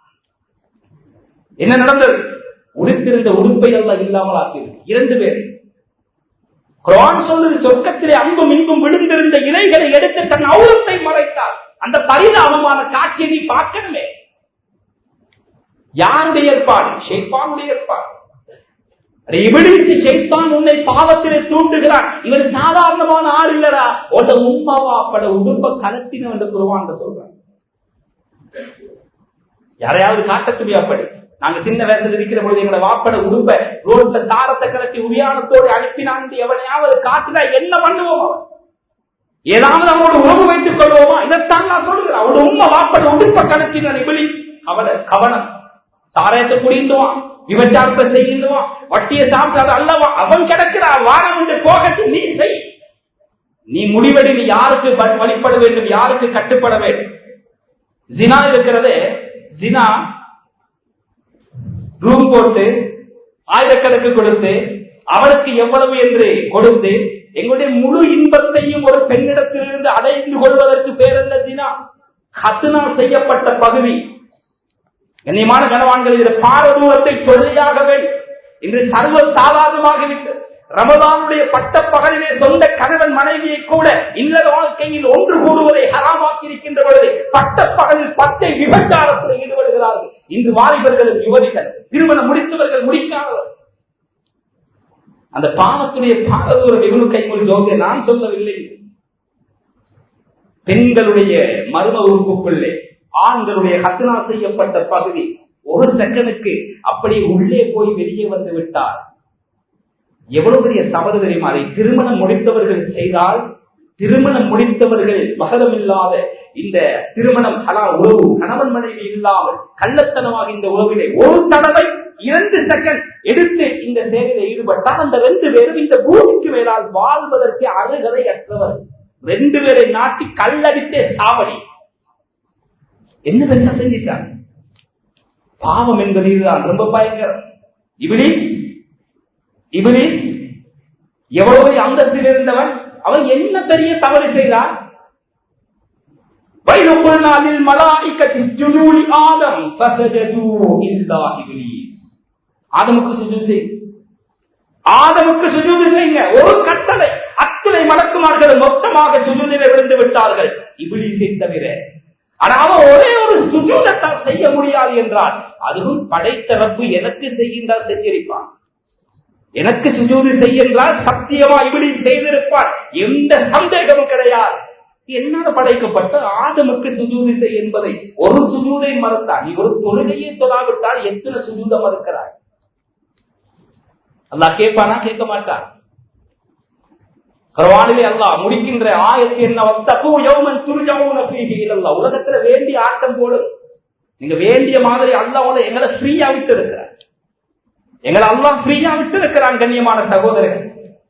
என்ன நடந்தது உடுத்திருந்த உடுப்பை எல்லாம் இல்லாமல் ஆக்கியது இரண்டு பேர் குரான் சொல்லுது சொர்க்கத்திலே அங்கும் இங்கும் விழுந்திருந்த இலைகளை எடுத்து தன் அவுரத்தை மறைத்தார் அந்த பரிதாபமான காட்சியை நீ பார்க்கணுமே யாருடைய ஏற்பாடு ஷேப்பானுடைய ஏற்பாடு இபிலிசு ஷைத்தான் உன்னை பாவத்திலே தூண்டுகிறான் இவர் சாதாரணமான ஆள் இல்லடா உட உம்மாவா அப்பட உடுப்ப கலத்தின என்று குருவான் சொல்றான் யாரையாவது காட்டக்கூடிய அப்படி நாங்க சின்ன வயசுல இருக்கிற பொழுது எங்களை வாப்பட உடுப்ப ரோட்ல தாரத்தை கலட்டி உரியானத்தோடு அனுப்பினான் எவனையாவது காட்டுனா என்ன பண்ணுவோம் அவன் ஏதாவது அவனோட உறவு வைத்துக் கொள்வோமா இதைத்தான் நான் சொல்லுகிறேன் அவனோட உண்மை வாப்பட உடுப்ப கலத்தின இபிலி அவன கவனம் சாராயத்தை குடிந்துவான் விபச்சாரத்தை செய்கின்றான் வட்டியை சாப்பிடாத அல்லவா அவன் கிடக்கிறான் வாரம் என்று போகட்டும் நீ செய் நீ முடிவெடி நீ யாருக்கு வ- வழிபட வேண்டும் யாருக்கு கட்டுப்பட வேண்டும் ஜினா இருக்கிறது ஜினா ரூம் போட்டு ஆயிரக்கணக்கு கொடுத்து அவருக்கு எவ்வளவு என்று கொடுத்து எங்களுடைய முழு இன்பத்தையும் ஒரு பெண்ணிடத்திலிருந்து அடைந்து கொள்வதற்கு பேரல்ல ஜினா ஹத்துனா செய்யப்பட்ட பகுதி கண்ணியமான கனவான்கள் இதில் பாரதூரத்தை சொல்லியாக வேண்டும் இன்று சர்வ சாதாரணமாகிவிட்டது ரமதானுடைய பட்ட பகலிலே சொந்த கணவன் மனைவியை கூட இல்லற வாழ்க்கையில் ஒன்று கூடுவதை ஹராமாக்கி இருக்கின்ற பொழுது பட்ட பகலில் பத்தை விபச்சாரத்தில் ஈடுபடுகிறார்கள் இன்று வாலிபர்களும் யுவதிகள் திருமணம் முடித்தவர்கள் முடிக்காதவர் அந்த பாவத்துடைய பாரதூரம் இவனு கைக்குள் ஜோகே நான் சொல்லவில்லை பெண்களுடைய மர்ம உறுப்புக்குள்ளே ஆண்களுடைய ஹத்னா செய்யப்பட்ட பகுதி ஒரு செகண்டுக்கு அப்படியே உள்ளே போய் வெளியே வந்து விட்டார் எவ்வளவு பெரிய தவறு தெரியுமா அதை திருமணம் முடித்தவர்கள் செய்தால் திருமணம் முடித்தவர்கள் மகரம் இல்லாத இந்த திருமணம் கலா உறவு கணவன் மனைவி இல்லாமல் கள்ளத்தனமாக இந்த உறவிலே ஒரு தடவை இரண்டு செகண்ட் எடுத்து இந்த சேவையில் ஈடுபட்டால் அந்த ரெண்டு பேரும் இந்த பூமிக்கு மேலால் வாழ்வதற்கு அருகதை அற்றவர் ரெண்டு பேரை நாட்டி கல்லடித்தே சாவடி என்ன பெருசா செஞ்சிட்டாங்க பாவம் என்பது இதுதான் ரொம்ப பயங்கரம் இவனி இவனி எவ்வளவு அந்தத்தில் இருந்தவன் அவன் என்ன பெரிய தவறு செய்தான் வைரப்புள்ளாலில் மலாய்க்கத்தி ஜுஜூலி ஆதம் ஃபசஜது இல்லா இப்லீஸ் ஆதமுக்கு சுஜூது செய் ஆதமுக்கு சுஜூது செய்யுங்க ஒரு கட்டளை அத்தனை மலக்குமார்கள் மொத்தமாக சுஜூதிலே விழுந்து விட்டார்கள் இப்லீஸை தவிர ஆனா அவன் ஒரே ஒரு சுஜூதத்தால் செய்ய முடியாது என்றால் அதுவும் படைத்த ரப்பு எனக்கு செய்கின்றால் செஞ்சிருப்பான் எனக்கு சுஜூது செய்யென்றால் சத்தியமா இப்படி செய்திருப்பார் எந்த சந்தேகமும் கிடையாது என்னால படைக்கப்பட்ட ஆதமுக்கு சுஜூதி செய் என்பதை ஒரு சுஜூதை மறுத்தார் நீ ஒரு தொழுகையை தொழாவிட்டால் எத்தனை சுஜூத மறுக்கிறாய் அல்லாஹ் கேட்பானா கேட்க மாட்டான் குர்ஆனிலே அல்லாஹ் முடிக்கின்ற ஆயத்து என்ன வத்தகு யௌமன் துர்ஜவுன ஃபீஹி இலல்லாஹ் உலகத்துல வேண்டிய ஆட்டம் போடு நீங்க வேண்டிய மாதிரி அல்லாஹ் உங்களை எங்களை ஃப்ரீயா விட்டு இருக்கிறார் எங்களை அல்லாஹ் ஃப்ரீயா விட்டு இருக்கிறான் கண்ணியமான சகோதரர்கள்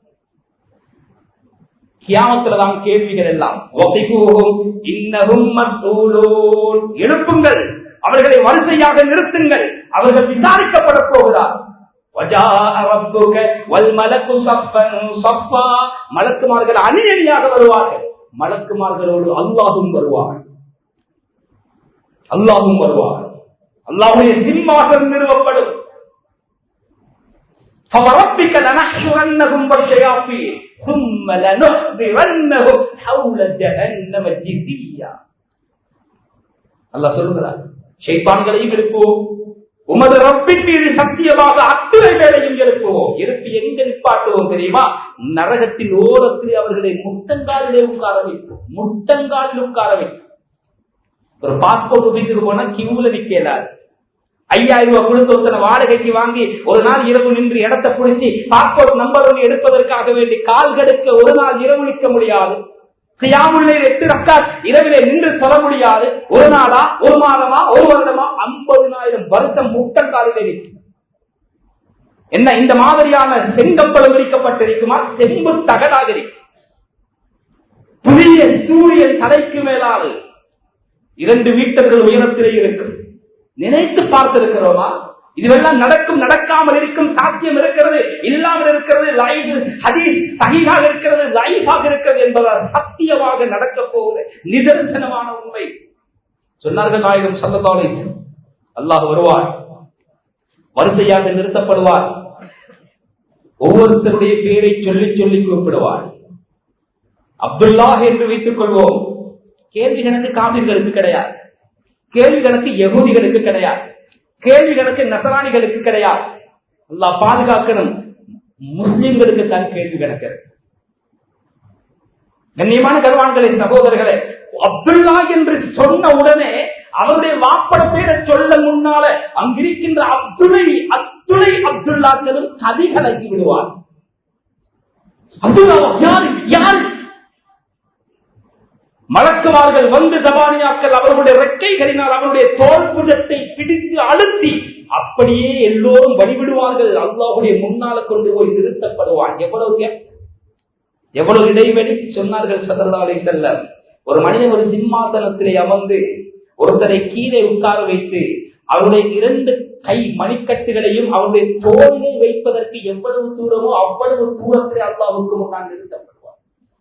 கியாமத்துல தான் கேள்விகள் எல்லாம் வகிபூஹும் இன்னஹும் மஸ்ஊலூன் எழுப்புங்கள் அவர்களை வரிசையாக நிறுத்துங்கள் அவர்கள் விசாரிக்கப்பட போகிறார் وَجَاءَ رَبُّكَ وَالْمَلَكُ صَفًّا صَفًّا மலக்குமார்கள் அணி அணியாக வருவார்கள் மலக்குமார்களோடு அல்லாஹும் வருவார் அல்லாஹும் வருவார் அல்லாஹுடைய சிம்மாசனம் நிறுவப்படும் فوربك لنحشرنهم والشياطين ثم لنحضرنهم حول جهنم جثيا அல்லாஹ் சொல்லுகிறார் ஷைத்தான்களையும் எழுப்புவோம் உமது ரப்பின் மீது சத்தியமாக அத்தனை பேரையும் எழுப்புவோம் எழுப்பி எங்க நிப்பாட்டுவோம் தெரியுமா நரகத்தின் ஓரத்தில் அவர்களை முட்டங்காலிலே உட்கார வைப்போம் முட்டங்காலில் உட்கார வைப்போம் ஒரு பாஸ்போர்ட் ஆபீஸுக்கு போனா கியூல நிக்கலாது ஐயாயிரம் ரூபாய் கொடுத்து ஒருத்தனை வாடகைக்கு வாங்கி ஒரு நாள் இரவு நின்று இடத்தை பிடிச்சி பாஸ்போர்ட் நம்பர் ஒன்று எடுப்பதற்காக வேண்டி கால் கடுக்க ஒரு நாள் இரவு நிற்க முடியாது கியாமுல்லை எட்டு ரக்காத் இரவிலே நின்று சொல்ல முடியாது ஒரு நாளா ஒரு மாதமா ஒரு வருடமா ஐம்பதுனாயிரம் வருஷம் முட்டங்காலிலே நிற்கும் என்ன இந்த மாதிரியான செங்கப்பலம் விரிக்கப்பட்டிருக்குமா செம்பு தகடாக இருக்கும் புதிய சூரியன் தலைக்கு மேலால் இரண்டு மீட்டர்கள் உயரத்திலே இருக்கும் நினைத்து பார்த்திருக்கிறோமா இதுவெல்லாம் நடக்கும் நடக்காமல் இருக்கும் சாத்தியம் இருக்கிறது இல்லாமல் இருக்கிறது லைவ் ஹதீஸ் சகிதாக இருக்கிறது லைஃபாக இருக்கிறது என்பதால் சத்தியமாக நடக்க போகிற நிதர்சனமான உண்மை சொன்னார்கள் நாயகம் சல்லதாலை அல்லாஹ் வருவார் வரிசையாக நிறுத்தப்படுவார் ஒவ்வொருத்தருடைய பேரை சொல்லி சொல்லி கூப்பிடுவார் அப்துல்லாஹ் என்று வைத்துக் கொள்வோம் கேள்வி கணக்கு காவிர்களுக்கு கிடையாது கேள்வி கணக்கு யகுதிகளுக்கு கிடையாது கேள்வி கணக்கு நசராணிகளுக்கு கிடையாது அல்லாஹ் பாதுகாக்கணும் முஸ்லிம்களுக்கு தான் கேள்வி கிடக்கிறது கண்ணியமான கருவான்களின் சகோதரர்களே அப்துல்லா என்று சொன்ன உடனே அவருடைய வாப்பட பேரை சொல்ல முன்னால அங்கிருக்கின்ற அப்துலை அத்துளை அப்துல்லாக்களும் கதிகலக்கி விடுவார் அப்துல்லா யாரு யாரு மலக்குமார்கள் வந்து ஜபானியாக்கள் அவர்களுடைய ரெக்கைகளினால் அவருடைய தோல் புஜத்தை பிடித்து அழுத்தி அப்படியே எல்லோரும் வழிவிடுவார்கள் அல்லாஹுடைய முன்னால கொண்டு போய் நிறுத்தப்படுவான் எவ்வளவு கே- எவ்வளவு இடைவெளி சொன்னார்கள் சதர்தாலை செல்ல ஒரு மனிதன் ஒரு சிம்மாசனத்திலே அமர்ந்து ஒருத்தரை கீழே உட்கார வைத்து அவருடைய இரண்டு கை மணிக்கட்டுகளையும் அவருடைய தோளிலே வைப்பதற்கு எவ்வளவு தூரமோ அவ்வளவு தூரத்திலே அல்லாஹுக்கு முன்னால் நிறுத்தப்படுவார்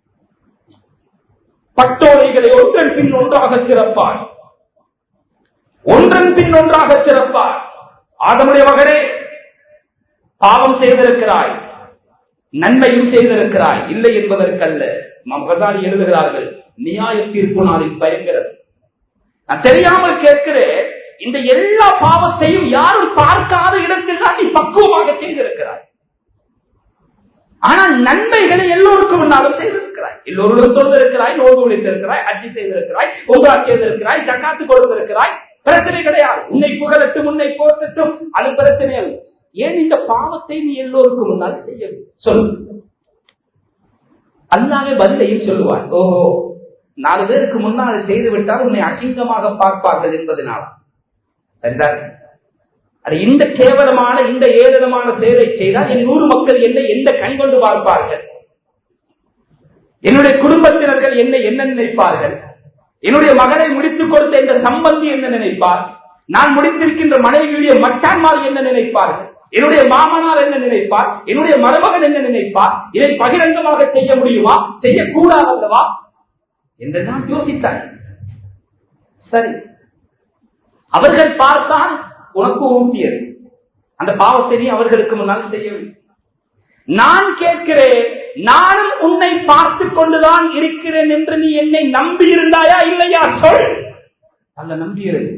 பட்டோலைகளை ஒன்றன் பின் ஒன்றாக சிறப்பார் ஒன்றன் பின் ஒன்றாக சிறப்பார் ஆதமுடைய மகனே பாவம் செய்திருக்கிறாய் நன்மையும் செய்திருக்கிறாய் இல்லை என்பதற்கல்ல மகதாரி எழுதுகிறார்கள் நியாய தீர்ப்பு நாளில் பயங்கிறது நான் தெரியாமல் கேட்கிறேன் இந்த எல்லா பாவத்தையும் யாரும் பார்க்காத இடத்தில் தான் நீ பக்குவமாக செய்திருக்கிறாய் ஆனால் நன்மைகளை எல்லோருக்கும் முன்னாலும் செய்திருக்கிறாய் எல்லோருடன் தொழுதிருக்கிறாய் நோடு விழித்திருக்கிறாய் அஜி செய்திருக்கிறாய் உங்கா செய்திருக்கிறாய் ஜக்காத்து கொடுத்திருக்கிறாய் பிரச்சனை கிடையாது உன்னை புகழட்டும் உன்னை போற்றட்டும் அது பிரச்சனை அல்ல ஏன் இந்த பாவத்தை நீ எல்லோருக்கும் முன்னால் செய்யவில்லை சொல்லு அல்லாவே பதிலையும் சொல்லுவார் ஓஹோ நாலு பேருக்கு முன்னால் செய்து விட்டால் உன்னை அசிங்கமாக பார்ப்பார்கள் என்பதனால சரிதான் அது இந்த கேவலமான இந்த ஏளனமான செயலை செய்தால் என் நூறு மக்கள் என்னை எந்த கண் கொண்டு பார்ப்பார்கள் என்னுடைய குடும்பத்தினர்கள் என்னை என்ன நினைப்பார்கள் என்னுடைய மகனை முடித்துக் கொடுத்த இந்த சம்பந்தி என்ன நினைப்பார் நான் முடித்திருக்கின்ற மனைவியுடைய மச்சான்மார் என்ன நினைப்பார்கள் என்னுடைய மாமனார் என்ன நினைப்பார் என்னுடைய மருமகன் என்ன நினைப்பார் இதை பகிரங்கமாக செய்ய முடியுமா செய்யக்கூடாது அல்லவா என்று நான் யோசித்தார் சரி அவர்கள் பார்த்தால் உனக்கு ஊட்டியது அந்த பாவத்தை நீ அவர்களுக்கு முன்னால் செய்யவில்லை நான் கேட்கிறேன் நானும் உன்னை பார்த்து கொண்டுதான் இருக்கிறேன் என்று நீ என்னை நம்பி இருந்தாயா இல்லையா சொல் அல்ல நம்பியிருந்து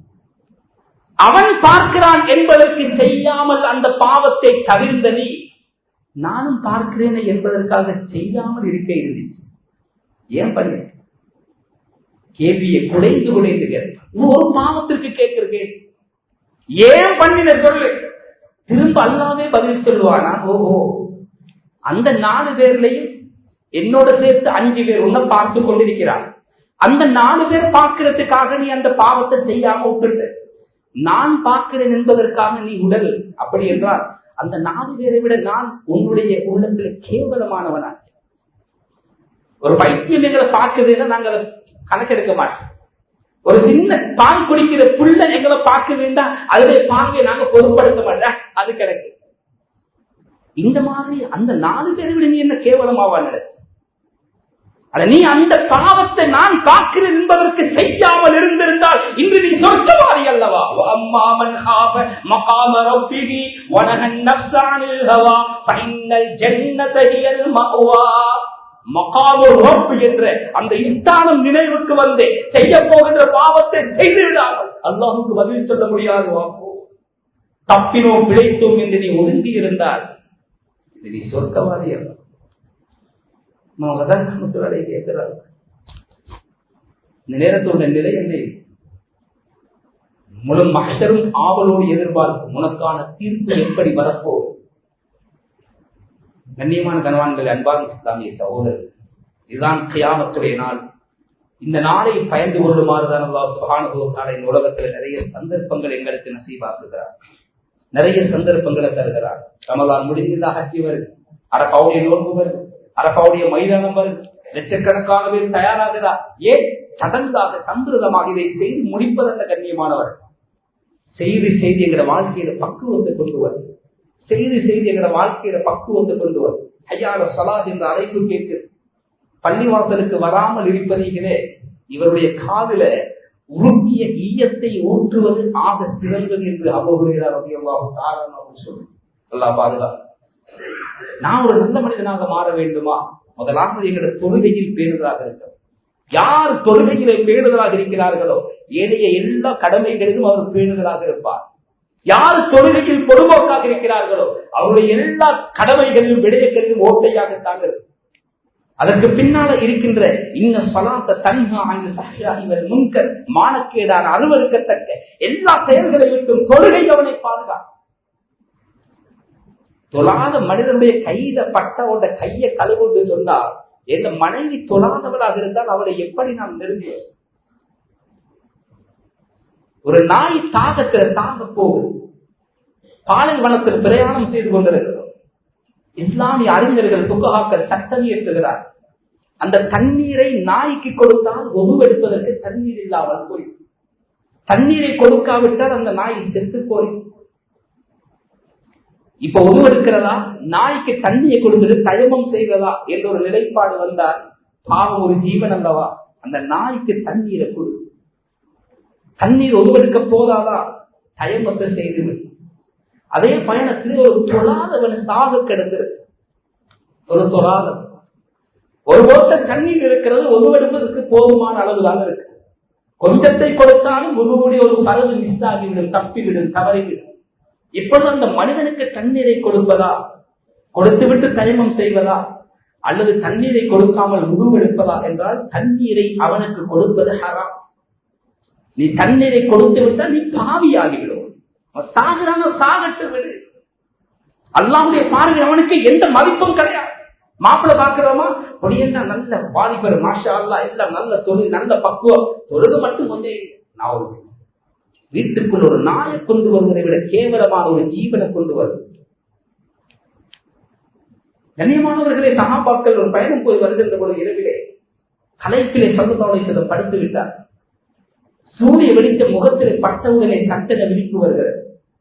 அவன் பார்க்கிறான் என்பதற்கு செய்யாமல் அந்த பாவத்தை தவிர்ந்த நீ நானும் பார்க்கிறேன் என்பதற்காக செய்யாமல் இருக்க இருந்துச்சு ஏன் பண்ண கேள்வியை குடைந்து குடைந்து கேட்பான் இது ஒரு பாவத்திற்கு கேட்கிறேன் ஏன் பண்ணின சொல்லு திரும்ப அல்லாவே பதில் சொல்லுவானா ஓஹோ அந்த நாலு பேர்லையும் என்னோட சேர்த்து அஞ்சு பேர் உன்னை பார்த்து கொண்டிருக்கிறார் அந்த நாலு பேர் பார்க்கிறதுக்காக நீ அந்த பாவத்தை செய்யாம விட்டுட்ட நான் பார்க்கிறேன் என்பதற்காக நீ உடல் அப்படி என்றால் அந்த நாலு பேரை விட நான் உன்னுடைய உள்ளத்துல கேவலமானவனா ஒரு பைத்தியம் எங்களை பார்க்குதுன்னா நாங்க அதை கணக்கெடுக்க மாட்டோம் ஒரு சின்ன பால் குடிக்கிற புள்ள எங்களை பார்க்க வேண்டாம் அதனுடைய பார்வையை நாங்க பொருட்படுத்த மாட்டோம் அது கிடக்கு இந்த மாதிரி அந்த நாலு பேரை விட நீ என்ன கேவலமாவா நடக்கு அத நீ அந்த பாவத்தை நான் பார்க்கிறேன் என்பதற்கு செய்யாமல் இருந்திருந்தால் இன்று நீ சொர்க்கவாதி அல்லவா அம்மாமன் ஹாப மகாம ரப்பிஹி வனஹன் நஃப்ஸானில் ஹவா ஃபைனல் ஜன்னத ஹியல் மஅவா மகாமு ரப் என்ற அந்த இஸ்தானம் நினைவுக்கு வந்து செய்ய போகின்ற பாவத்தை செய்து விடாமல் அல்லாஹுக்கு பதில் சொல்ல முடியாது வாப்போ தப்பினோம் பிழைத்தோம் என்று நீ ஒதுங்கி இருந்தால் இது நீ சொர்க்கவாதி அல்ல முத்துவரை கேட்கிறார் இந்த நேரத்தோட நிலை என்ன முழு மகசரும் ஆவலோடு எதிர்பார்க்கும் உனக்கான தீர்ப்பு எப்படி வரப்போ கண்ணியமான கனவான்கள் அன்பான இஸ்லாமிய சகோதரர் இதுதான் கியாமத்துடைய நாள் இந்த நாளை பயந்து கொள்ளுமாறுதான் அல்லாஹ் சுகானுபவத்தால இந்த உலகத்தில் நிறைய சந்தர்ப்பங்கள் எங்களுக்கு நசீபாக்குகிறார் நிறைய சந்தர்ப்பங்களை தருகிறார் ரமலான் முடிந்ததா ஹஜ்ஜி வருது அரபாவுடைய நோன்பு வருது அரபாவுடைய மைதானம் வருது லட்சக்கணக்கான பேர் தயாராகிறார் ஏன் சடங்காக சம்பிரதமாக இதை செய்து முடிப்பதல்ல கண்ணியமானவர் செய்து செய்து எங்கிற வாழ்க்கையில பக்குவத்தை கொண்டு வரும் செய்து செய்து எங்கிற வாழ்க்கையில பக்குவத்தை கொண்டு வரும் ஐயால சலாத் என்ற அழைப்பு கேட்கு பள்ளிவாசலுக்கு வராமல் இருப்பதீங்களே இவருடைய காதுல உருக்கிய ஈயத்தை ஊற்றுவது ஆக சிறந்தது என்று அபோகிறார் காரணம் சொல்லு அல்லா பாதுகாப்பு நான் ஒரு நல்ல மனிதனாக மாற வேண்டுமா முதலாவது எங்களோட தொழுகையில் பேணுதலாக இருக்கும் யார் தொழுகையிலே பேணுதலாக இருக்கிறார்களோ ஏனைய எல்லா கடமைகளிலும் அவர் பேணுதலாக இருப்பார் யார் தொழுகையில் பொதுமோக்காக இருக்கிறார்களோ அவருடைய எல்லா கடமைகளிலும் விடயங்களிலும் ஓட்டையாகத்தான் இருக்கும் அதற்கு பின்னால இருக்கின்ற இந்த சலாத்த தன்ஹா அந்த சஹ்யா இவர் முன்கர் மானக்கேடான அருவருக்கத்தக்க எல்லா செயல்களை விட்டும் தொழுகை அவனை பாதுகாக்கும் தொழாத மனிதனுடைய கையில பட்டவோட கையை கழுவுண்டு சொன்னால் எந்த மனைவி தொழாதவளாக இருந்தால் அவளை எப்படி நாம் நெருங்குவோம் ஒரு நாய் தாகத்துல தாக போகுது பாலைவனத்தில் பிரயாணம் செய்து கொண்டிருக்கிறோம் இஸ்லாமிய அறிஞர்கள் புகஹாக்கள் சட்டம் இயற்றுகிறார் அந்த தண்ணீரை நாய்க்கு கொடுத்தால் ஒதுவெடுப்பதற்கு தண்ணீர் இல்லாமல் போய் தண்ணீரை கொடுக்காவிட்டால் அந்த நாய் செத்து போய் இப்ப உருவெடுக்கிறதா நாய்க்கு தண்ணியை கொடுத்துட்டு தயமம் செய்வதா என்ற ஒரு நிலைப்பாடு வந்தால் பாவம் ஒரு ஜீவன் அல்லவா அந்த நாய்க்கு தண்ணீரை கொடு தண்ணீர் உருவெடுக்க போதாதா தயமத்தை செய்துவிடு அதே பயணத்தில் ஒரு தொழாதவன் சாக கிடக்கிறது ஒரு தொழாதவன் ஒரு போட்ட தண்ணீர் இருக்கிறது ஒருவெடுப்பதற்கு போதுமான அளவுதான் இருக்கு கொஞ்சத்தை கொடுத்தாலும் முதுகுடி ஒரு பறவு மிஸ் ஆகிவிடும் தப்பிவிடும் தவறிவிடும் இப்பொழுது அந்த மனிதனுக்கு தண்ணீரை கொடுப்பதா கொடுத்துவிட்டு தயமம் செய்வதா அல்லது தண்ணீரை கொடுக்காமல் முதுவெடுப்பதா என்றால் தண்ணீரை அவனுக்கு கொடுப்பது ஹராம் நீ தண்ணீரை கொடுத்து விட்டால் நீ பாவியாகிவிடும் சாகுறான சாகட்டு விடு அல்லாவுடைய பார்வை அவனுக்கு எந்த மதிப்பும் கிடையாது மாப்பிள்ள பாக்குறோமா அப்படின்னா நல்ல வாலிபர் மாஷா அல்லா எல்லாம் நல்ல தொழில் நல்ல பக்குவம் தொழுது மட்டும் வந்து நான் ஒரு வீட்டுக்குள் ஒரு நாயை கொண்டு வருவதை விட கேவலமான ஒரு ஜீவனை கொண்டு வரும் கண்ணியமானவர்களே சகாபாக்கள் ஒரு பயணம் போய் வருகின்ற பொழுது இரவிலே கலைப்பிலே சந்தோலை சில படுத்து விட்டார் சூரிய வெடித்த முகத்திலே பட்டவுடனே சட்டன விழிப்பு வருகிறது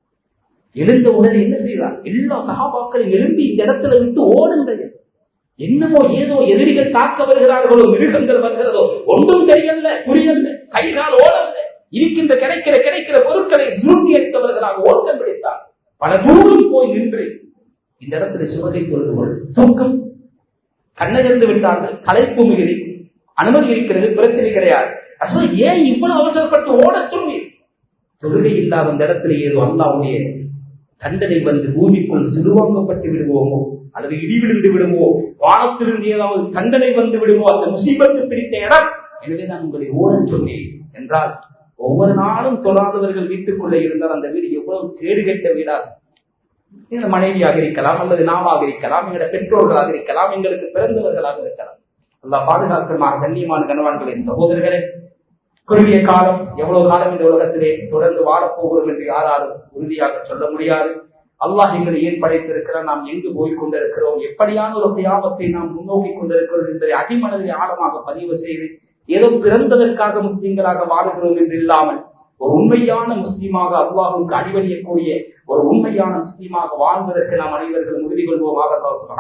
எழுந்த உடனே என்ன செய்வார் எல்லா சகாபாக்களும் எழும்பி இந்த இடத்துல விட்டு ஓடுங்கள் என்னமோ ஏதோ எதிரிகள் தாக்க வருகிறார்களோ மிருகங்கள் வருகிறதோ ஒன்றும் தெரியல புரியல கைகால் ஓடல இருக்கின்ற கிடைக்கிற கிடைக்கிற பொருட்களை சுருட்டி எடுத்தவர்களாக ஓட்டம் பிடித்தார் பல தூரம் போய் நின்று இந்த இடத்துல சுவகை சொல்லுவோம் தூக்கம் கண்ணகிருந்து விட்டார்கள் கலைப்பு மிகுதி அனுமதி இருக்கிறது பிரச்சனை கிடையாது அசல் ஏன் இவ்வளவு அவசரப்பட்டு ஓட சொல்லி தொழுகை இல்லாத அந்த இடத்துல ஏதோ அல்லாவுடைய தண்டனை வந்து பூமிக்குள் சிறுவாங்கப்பட்டு விடுவோமோ அல்லது இடி விழுந்து விடுமோ வானத்திலிருந்து ஏதாவது தண்டனை வந்து விடுமோ அந்த முசீபத்து பிரித்த இடம் எனவே நான் உங்களை ஓட சொன்னேன் என்றால் ஒவ்வொரு நாளும் தொழாதவர்கள் வீட்டுக்குள்ளே இருந்தால் அந்த வீடு எவ்வளவு கேடு கெட்ட வீடாக எங்க மனைவியாக இருக்கலாம் அல்லது நாமாக இருக்கலாம் எங்களோட பெற்றோர்களாக இருக்கலாம் எங்களுக்கு பிறந்தவர்களாக இருக்கலாம் அல்லா பாதுகாக்கமாக கண்ணியமான கனவான்களே சகோதரர்களே குறுகிய காலம் எவ்வளவு காலம் இந்த உலகத்திலே தொடர்ந்து வாழப்போகிறோம் என்று யாராலும் உறுதியாக சொல்ல முடியாது அல்லாஹ் எங்களை ஏன் படைத்திருக்கிறார் நாம் எங்கு போய் கொண்டிருக்கிறோம் எப்படியான ஒரு கியாமத்தை நாம் முன்னோக்கி கொண்டிருக்கிறோம் என்பதை அடிமனதை ஆழமாக பதிவு செய்து ஏதோ பிறந்ததற்காக முஸ்லீம்களாக வாழுகிறோம் என்று இல்லாமல் ஒரு உண்மையான முஸ்லீமாக அல்லாஹுக்கு அடிபணியக்கூடிய ஒரு உண்மையான முஸ்லீமாக வாழ்வதற்கு நாம் அனைவர்களும் உறுதி கொள்வோமாக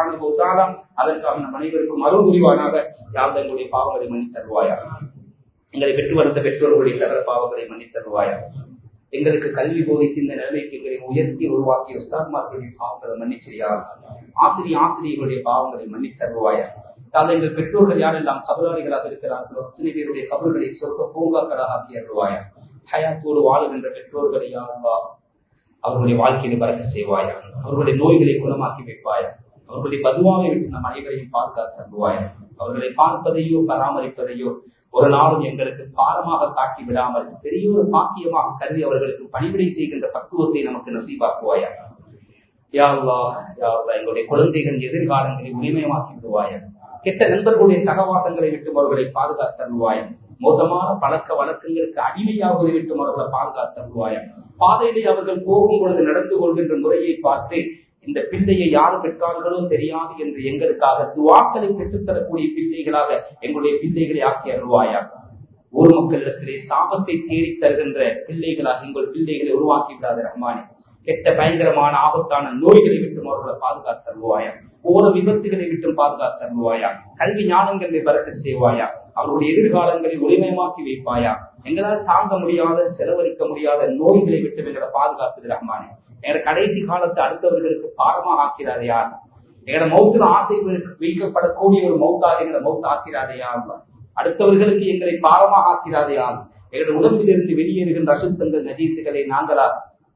அதற்காக நம் அனைவருக்கும் அருள் புரிவானாக யார் எங்களுடைய பாவங்களை மன்னித் தருவாயா எங்களை பெற்று வந்த பெற்றோர்களுடைய சகல பாவங்களை மன்னித் தருவாயா எங்களுக்கு கல்வி போதித்து இந்த நிலைமைக்கு எங்களை உயர்த்தி உருவாக்கிய உஸ்தாத்மார்களுடைய பாவங்களை மன்னிச்சிரியா ஆசிரிய ஆசிரியர்களுடைய பாவங்களை மன்னித் தருவாயா அதாவது எங்கள் பெற்றோர்கள் யாரெல்லாம் கபலாளிகளாக இருக்கிறார்களோ அத்தனை பேருடைய கபல்களை சொர்க்க பூங்காக்களாக ஆக்கி அருள்வாயா ஹயாத்தோடு வாழுகின்ற பெற்றோர்களை யாருந்தா அவர்களுடைய வாழ்க்கையை பறக்க செய்வாயா அவர்களுடைய நோய்களை குணமாக்கி வைப்பாயா அவர்களுடைய பதுவாவை விட்டு நம் அனைவரையும் பாதுகாத்து அருள்வாயா அவர்களை பார்ப்பதையோ பராமரிப்பதையோ ஒரு நாளும் எங்களுக்கு பாரமாக காட்டி விடாமல் பெரிய ஒரு பாக்கியமாக கருதி அவர்களுக்கு பணிவிடை செய்கின்ற பக்குவத்தை நமக்கு நசீபாக்குவாயா யாழ்லா யாழ்லா எங்களுடைய குழந்தைகள் எதிர்காலங்களை உரிமையமாக்கி விடுவாயா கெட்ட நண்பர்களுடைய சகவாசங்களை விட்டு அவர்களை பாதுகாத்தருவாயா மோசமான பழக்க வழக்கங்களுக்கு அடிமையாவதை விட்டு அவர்களை பாதுகாத்தருவாயா பாதையிலே அவர்கள் போகும் பொழுது நடந்து கொள்கின்ற முறையை பார்த்து இந்த பிள்ளையை யார் பெற்றார்களோ தெரியாது என்று எங்களுக்காக துவாக்களை பெற்றுத்தரக்கூடிய பிள்ளைகளாக எங்களுடைய பிள்ளைகளை ஆக்கி அருள்வாயா ஊர் மக்களிடத்திலே சாபத்தை தேடி தருகின்ற பிள்ளைகளாக எங்கள் பிள்ளைகளை உருவாக்கி விடாத ரஹ்மானே கெட்ட பயங்கரமான ஆபத்தான நோய்களை விட்டு அவர்களை பாதுகாத்து தருவாயா ஓர விபத்துகளை விட்டும் பாதுகாத்து தருவாயா கல்வி ஞானங்களை பறக்க செய்வாயா அவருடைய எதிர்காலங்களை ஒளிமயமாக்கி வைப்பாயா எங்களால் தாங்க முடியாத செலவழிக்க முடியாத நோய்களை விட்டு எங்களை பாதுகாத்து ரஹ்மானே எங்களோட கடைசி காலத்தை அடுத்தவர்களுக்கு பாரமாக ஆக்கிறாரே யார் எங்களோட மௌத்துல ஆசை வைக்கப்படக்கூடிய ஒரு மௌத்தாக எங்களை மௌத்த ஆக்கிறாரே யார் அடுத்தவர்களுக்கு எங்களை பாரமாக ஆக்கிறாரே யார் எங்களோட உடம்பிலிருந்து வெளியேறுகின்ற அசுத்தங்கள் நஜீசுகளை நாங்களா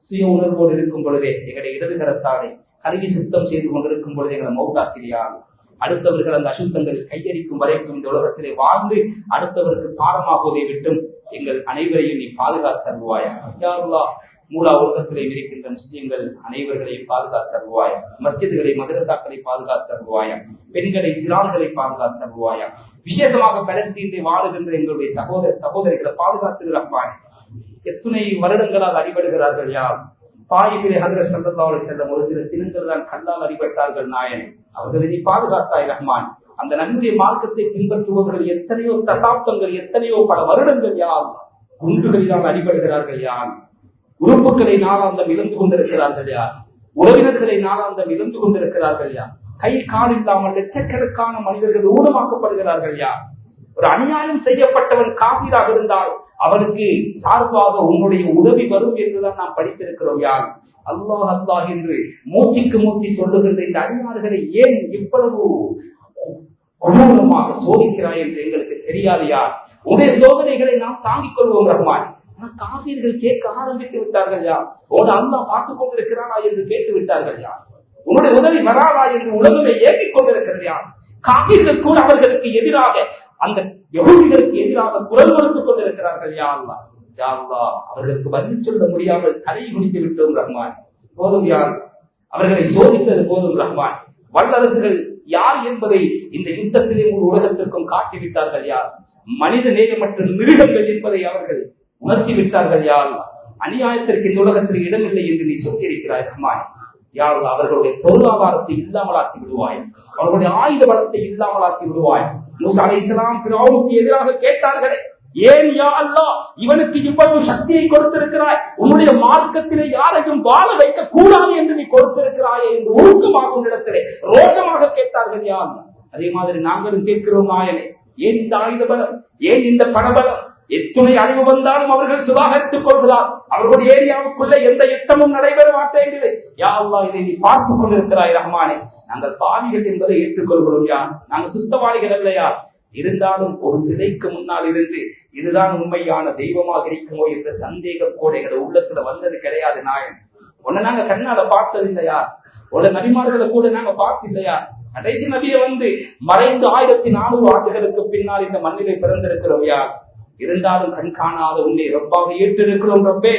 சுய உணர்வோடு இருக்கும் பொழுதே எங்களுடைய இடது கரத்தாலே கருவி சுத்தம் செய்து கொண்டிருக்கும் பொழுது எங்களை மௌத்தாக்கிறியார் அடுத்தவர்கள் அந்த அசுத்தங்களில் கையடிக்கும் வரைக்கும் இந்த உலகத்திலே வாழ்ந்து அடுத்தவருக்கு பாரமாகுவதை விட்டும் எங்கள் அனைவரையும் நீ பாதுகாத்தருவாயா யாருலா மூலா உலகத்திலே இருக்கின்ற முஸ்லிம்கள் அனைவர்களையும் பாதுகாத்தருவாயா மஸ்ஜிதுகளை மதரசாக்களை பாதுகாத்தருவாயா பெண்களை சிறார்களை பாதுகாத்தருவாயா விசேஷமாக பலஸ்தீனை வாழுகின்ற எங்களுடைய சகோதர சகோதரிகளை பாதுகாத்துகிறான் எத்தனை வருடங்களால் அடிபடுகிறார்கள் யார் தாயிலே ஹதரத் சல்லல்லாஹு செல்லும் ஒரு சில தினங்கள் தான் கல்லால் அடிபட்டார்கள் நாயன் அவர்களை நீ பாதுகாத்தாய் ரஹ்மான் அந்த நன்மைய மார்க்கத்தை பின்பற்றுபவர்கள் எத்தனையோ தசாப்தங்கள் எத்தனையோ பல வருடங்கள் யார் குண்டுகளினால் அடிபடுகிறார்கள் யார் உறுப்புகளை நாளாந்தம் இழந்து கொண்டிருக்கிறார்கள் யார் உறவினர்களை நாளாந்தம் இழந்து கொண்டிருக்கிறார்கள் யார் கை கால் இல்லாமல் லட்சக்கணக்கான மனிதர்கள் ஊனமாக்கப்படுகிறார்கள் யார் ஒரு அநியாயம் செய்யப்பட்டவன் காப்பீராக இருந்தால் அவனுக்கு சார்பாக உன்னுடைய உதவி வரும் என்றுதான் நாம் படித்திருக்கிறோம் யார் அல்லாஹ் அல்லாஹ் என்று மூச்சுக்கு மூச்சு சொல்லுகின்ற இந்த அடியார்களை ஏன் இவ்வளவு கொடூரமாக சோதிக்கிறாய் என்று எங்களுக்கு தெரியாது யார் உடைய சோதனைகளை நாம் தாங்கிக் கொள்வோம் ரஹ்மான் காவியர்கள் கேட்க ஆரம்பித்து விட்டார்கள் யார் உன அல்லா பார்த்துக் கொண்டிருக்கிறானா என்று கேட்டு விட்டார்கள் யார் உன்னுடைய உதவி வராதா என்று உலகமே ஏற்றிக் கொண்டிருக்கிறது யார் காவியர்கள் கூட அவர்களுக்கு எதிராக அந்த யகுதிகளுக்கு எதிராக குரல் கொடுத்துக் கொண்டிருக்கிறார்கள் யாருலா யாருலா அவர்களுக்கு பதில் சொல்ல முடியாமல் தலை குடித்து விட்டோம் ரஹ்மான் போதும் யார் அவர்களை சோதித்தது போதும் ரஹ்மான் வல்லரசுகள் யார் என்பதை இந்த யுத்தத்திலே ஒரு உலகத்திற்கும் காட்டிவிட்டார்கள் யார் மனித நேயமற்ற மிருகங்கள் என்பதை அவர்கள் உணர்த்தி விட்டார்கள் யார் அநியாயத்திற்கு இந்த உலகத்தில் இடமில்லை என்று நீ சொல்லியிருக்கிறாய் ரஹ்மான் யார் அவர்களுடைய பொருளாதாரத்தை இல்லாமலாக்கி விடுவாய் அவர்களுடைய ஆயுத பலத்தை இல்லாமலாக்கி விடுவாய் மூசா அலை இஸ்லாம் பிராவுக்கு எதிராக கேட்டார்களே ஏன் யா அல்லா இவனுக்கு இவ்வளவு சக்தியை கொடுத்திருக்கிறாய் உன்னுடைய மார்க்கத்திலே யாரையும் வாழ வைக்க கூடாது என்று நீ கொடுத்திருக்கிறாயே என்று ஒழுக்கமாக உன்னிடத்திலே ரோகமாக கேட்டார்கள் யா அல்லா அதே மாதிரி நாங்களும் கேட்கிறோம் நாயனே ஏன் இந்த ஆயுத பலம் ஏன் இந்த பணபலம் எத்துணை அழிவு வந்தாலும் அவர்கள் சுதாகரித்துக் கொள்கிறார் அவர்களுடைய ஏரியாவுக்குள்ள எந்த யுத்தமும் நடைபெற மாட்டேங்குது யா அல்லா இதை நீ பார்த்துக் கொண்டிருக்கிறாய் ரஹ்மானே நாங்கள் பாவிகள் என்பதை ஏற்றுக்கொள்கிறோம் யார் நாங்கள் சுத்தவாளிகள் அல்லையா இருந்தாலும் ஒரு சிலைக்கு முன்னால் இருந்து இதுதான் உண்மையான தெய்வமாக இருக்குமோ என்ற சந்தேக கோடைகளை உள்ளத்துல வந்தது கிடையாது நாயன் உன்னை நாங்க கண்ணால பார்த்தது இல்லையா உட நபிமார்களை கூட நாங்க பார்த்து இல்லையா கடைசி நபிய வந்து மறைந்து ஆயிரத்தி நானூறு ஆண்டுகளுக்கு பின்னால் இந்த மண்ணிலே பிறந்திருக்கிறோம் யார் இருந்தாலும் கண் காணாத உன்னை ரொப்பாக ஏற்றிருக்கிறோம் ரப்பே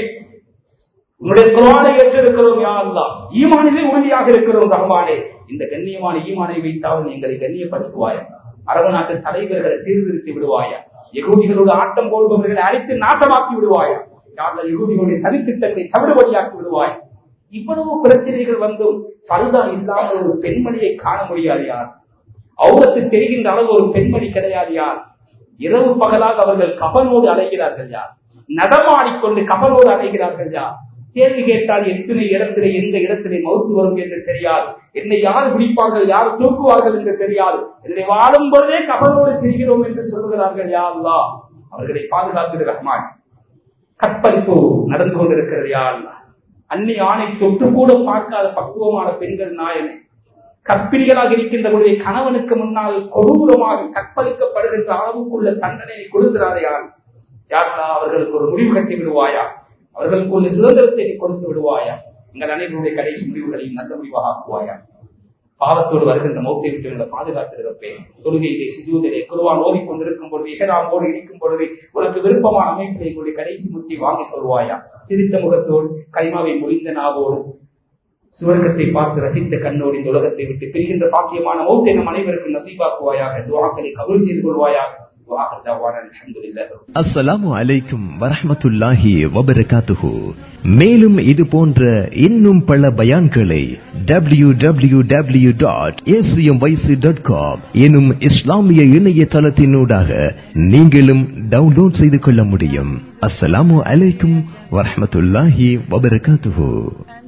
உன்னுடைய குரானை ஏற்றிருக்கிறோம் யாருலா ஈமானிலே உறுதியாக இருக்கிறோம் ரஹ்மானே இந்த கண்ணியமான ஈமானை வைத்தாவது எங்களை கண்ணியப்படுத்துவாயா அரபு நாட்டு தலைவர்களை சீர்திருத்தி விடுவாயா எகூதிகளோட ஆட்டம் போடுபவர்களை அழைத்து நாசமாக்கி விடுவாயா யார்கள் எகூதிகளுடைய சதித்திட்டத்தை தவிடுபடியாக்கி விடுவாய் இவ்வளவு பிரச்சனைகள் வந்தும் சருதா இல்லாமல் ஒரு பெண்மணியை காண முடியாது யார் அவுரத்து தெரிகின்ற அளவு ஒரு பெண்மணி கிடையாது யார் இரவு பகலாக அவர்கள் கபனோடு அலைகிறார்கள் யார் நடமாடிக்கொண்டு கபனோடு அலைகிறார்கள் யார் கேள்வி கேட்டால் எத்தனை இடத்திலே எந்த இடத்திலே மவுத்து வரும் என்று தெரியாது என்னை யார் பிடிப்பார்கள் யார் தூக்குவார்கள் என்று தெரியாது என்னை வாழும் பொழுதே கபனோடு திரிகிறோம் என்று சொல்லுகிறார்கள் யாருலா அவர்களை பாதுகாத்து ரஹ்மான் கற்பழிப்பு நடந்து கொண்டிருக்கிறது யாருலா அன்னி ஆணை தொட்டு கூட பார்க்காத பக்குவமான பெண்கள் நாயனை கற்பிணிகளாக இருக்கின்ற பொழுதே கணவனுக்கு முன்னால் கொடூரமாக கற்பழிக்கப்படுகின்ற அளவுக்குள்ள தண்டனை கொடுக்கிறாரே யார் யாரா அவர்களுக்கு ஒரு முடிவு கட்டி விடுவாயா அவர்களுக்கு ஒரு சுதந்திரத்தை கொடுத்து விடுவாயா எங்கள் அனைவருடைய கடைசி முடிவுகளையும் நல்ல முடிவாக ஆக்குவாயா பாவத்தோடு வருகின்ற மௌத்தை விட்டு எங்களை பாதுகாத்திருப்பேன் தொழுகையிலே சிஜூதிலே குருவான் ஓடிக்கொண்டிருக்கும் பொழுது இகராமோடு இருக்கும் பொழுது உனக்கு விருப்பமான அமைப்பில் எங்களுடைய கடைசி முற்றி வாங்கிக் கொள்வாயா சிரித்த முகத்தோடு கைமாவை முடிந்த நாவோடு சுவர்க்கத்தை பார்த்து ரசித்த கண்ணோடு இந்த உலகத்தை விட்டு பிரிகின்ற பாக்கியமான மௌத்தை நம் அனைவருக்கும் நசீபாக்குவாயாக துவாக்களை கபூல் செய்து கொள்வாயாக அஸ்ஸலாமு அலைக்கும் வரஹமத்துல்லாஹி வபரகாத்துஹு மேலும் இது போன்ற இன்னும் பல பயான்களை W W W dot ACM YC dot com எனும் இஸ்லாமிய இணையதளத்தினூடாக நீங்களும் டவுன்லோட் செய்து கொள்ள முடியும் அஸ்ஸலாமு அலைக்கும் வரஹமத்துல்லாஹி வபரகாத்துஹு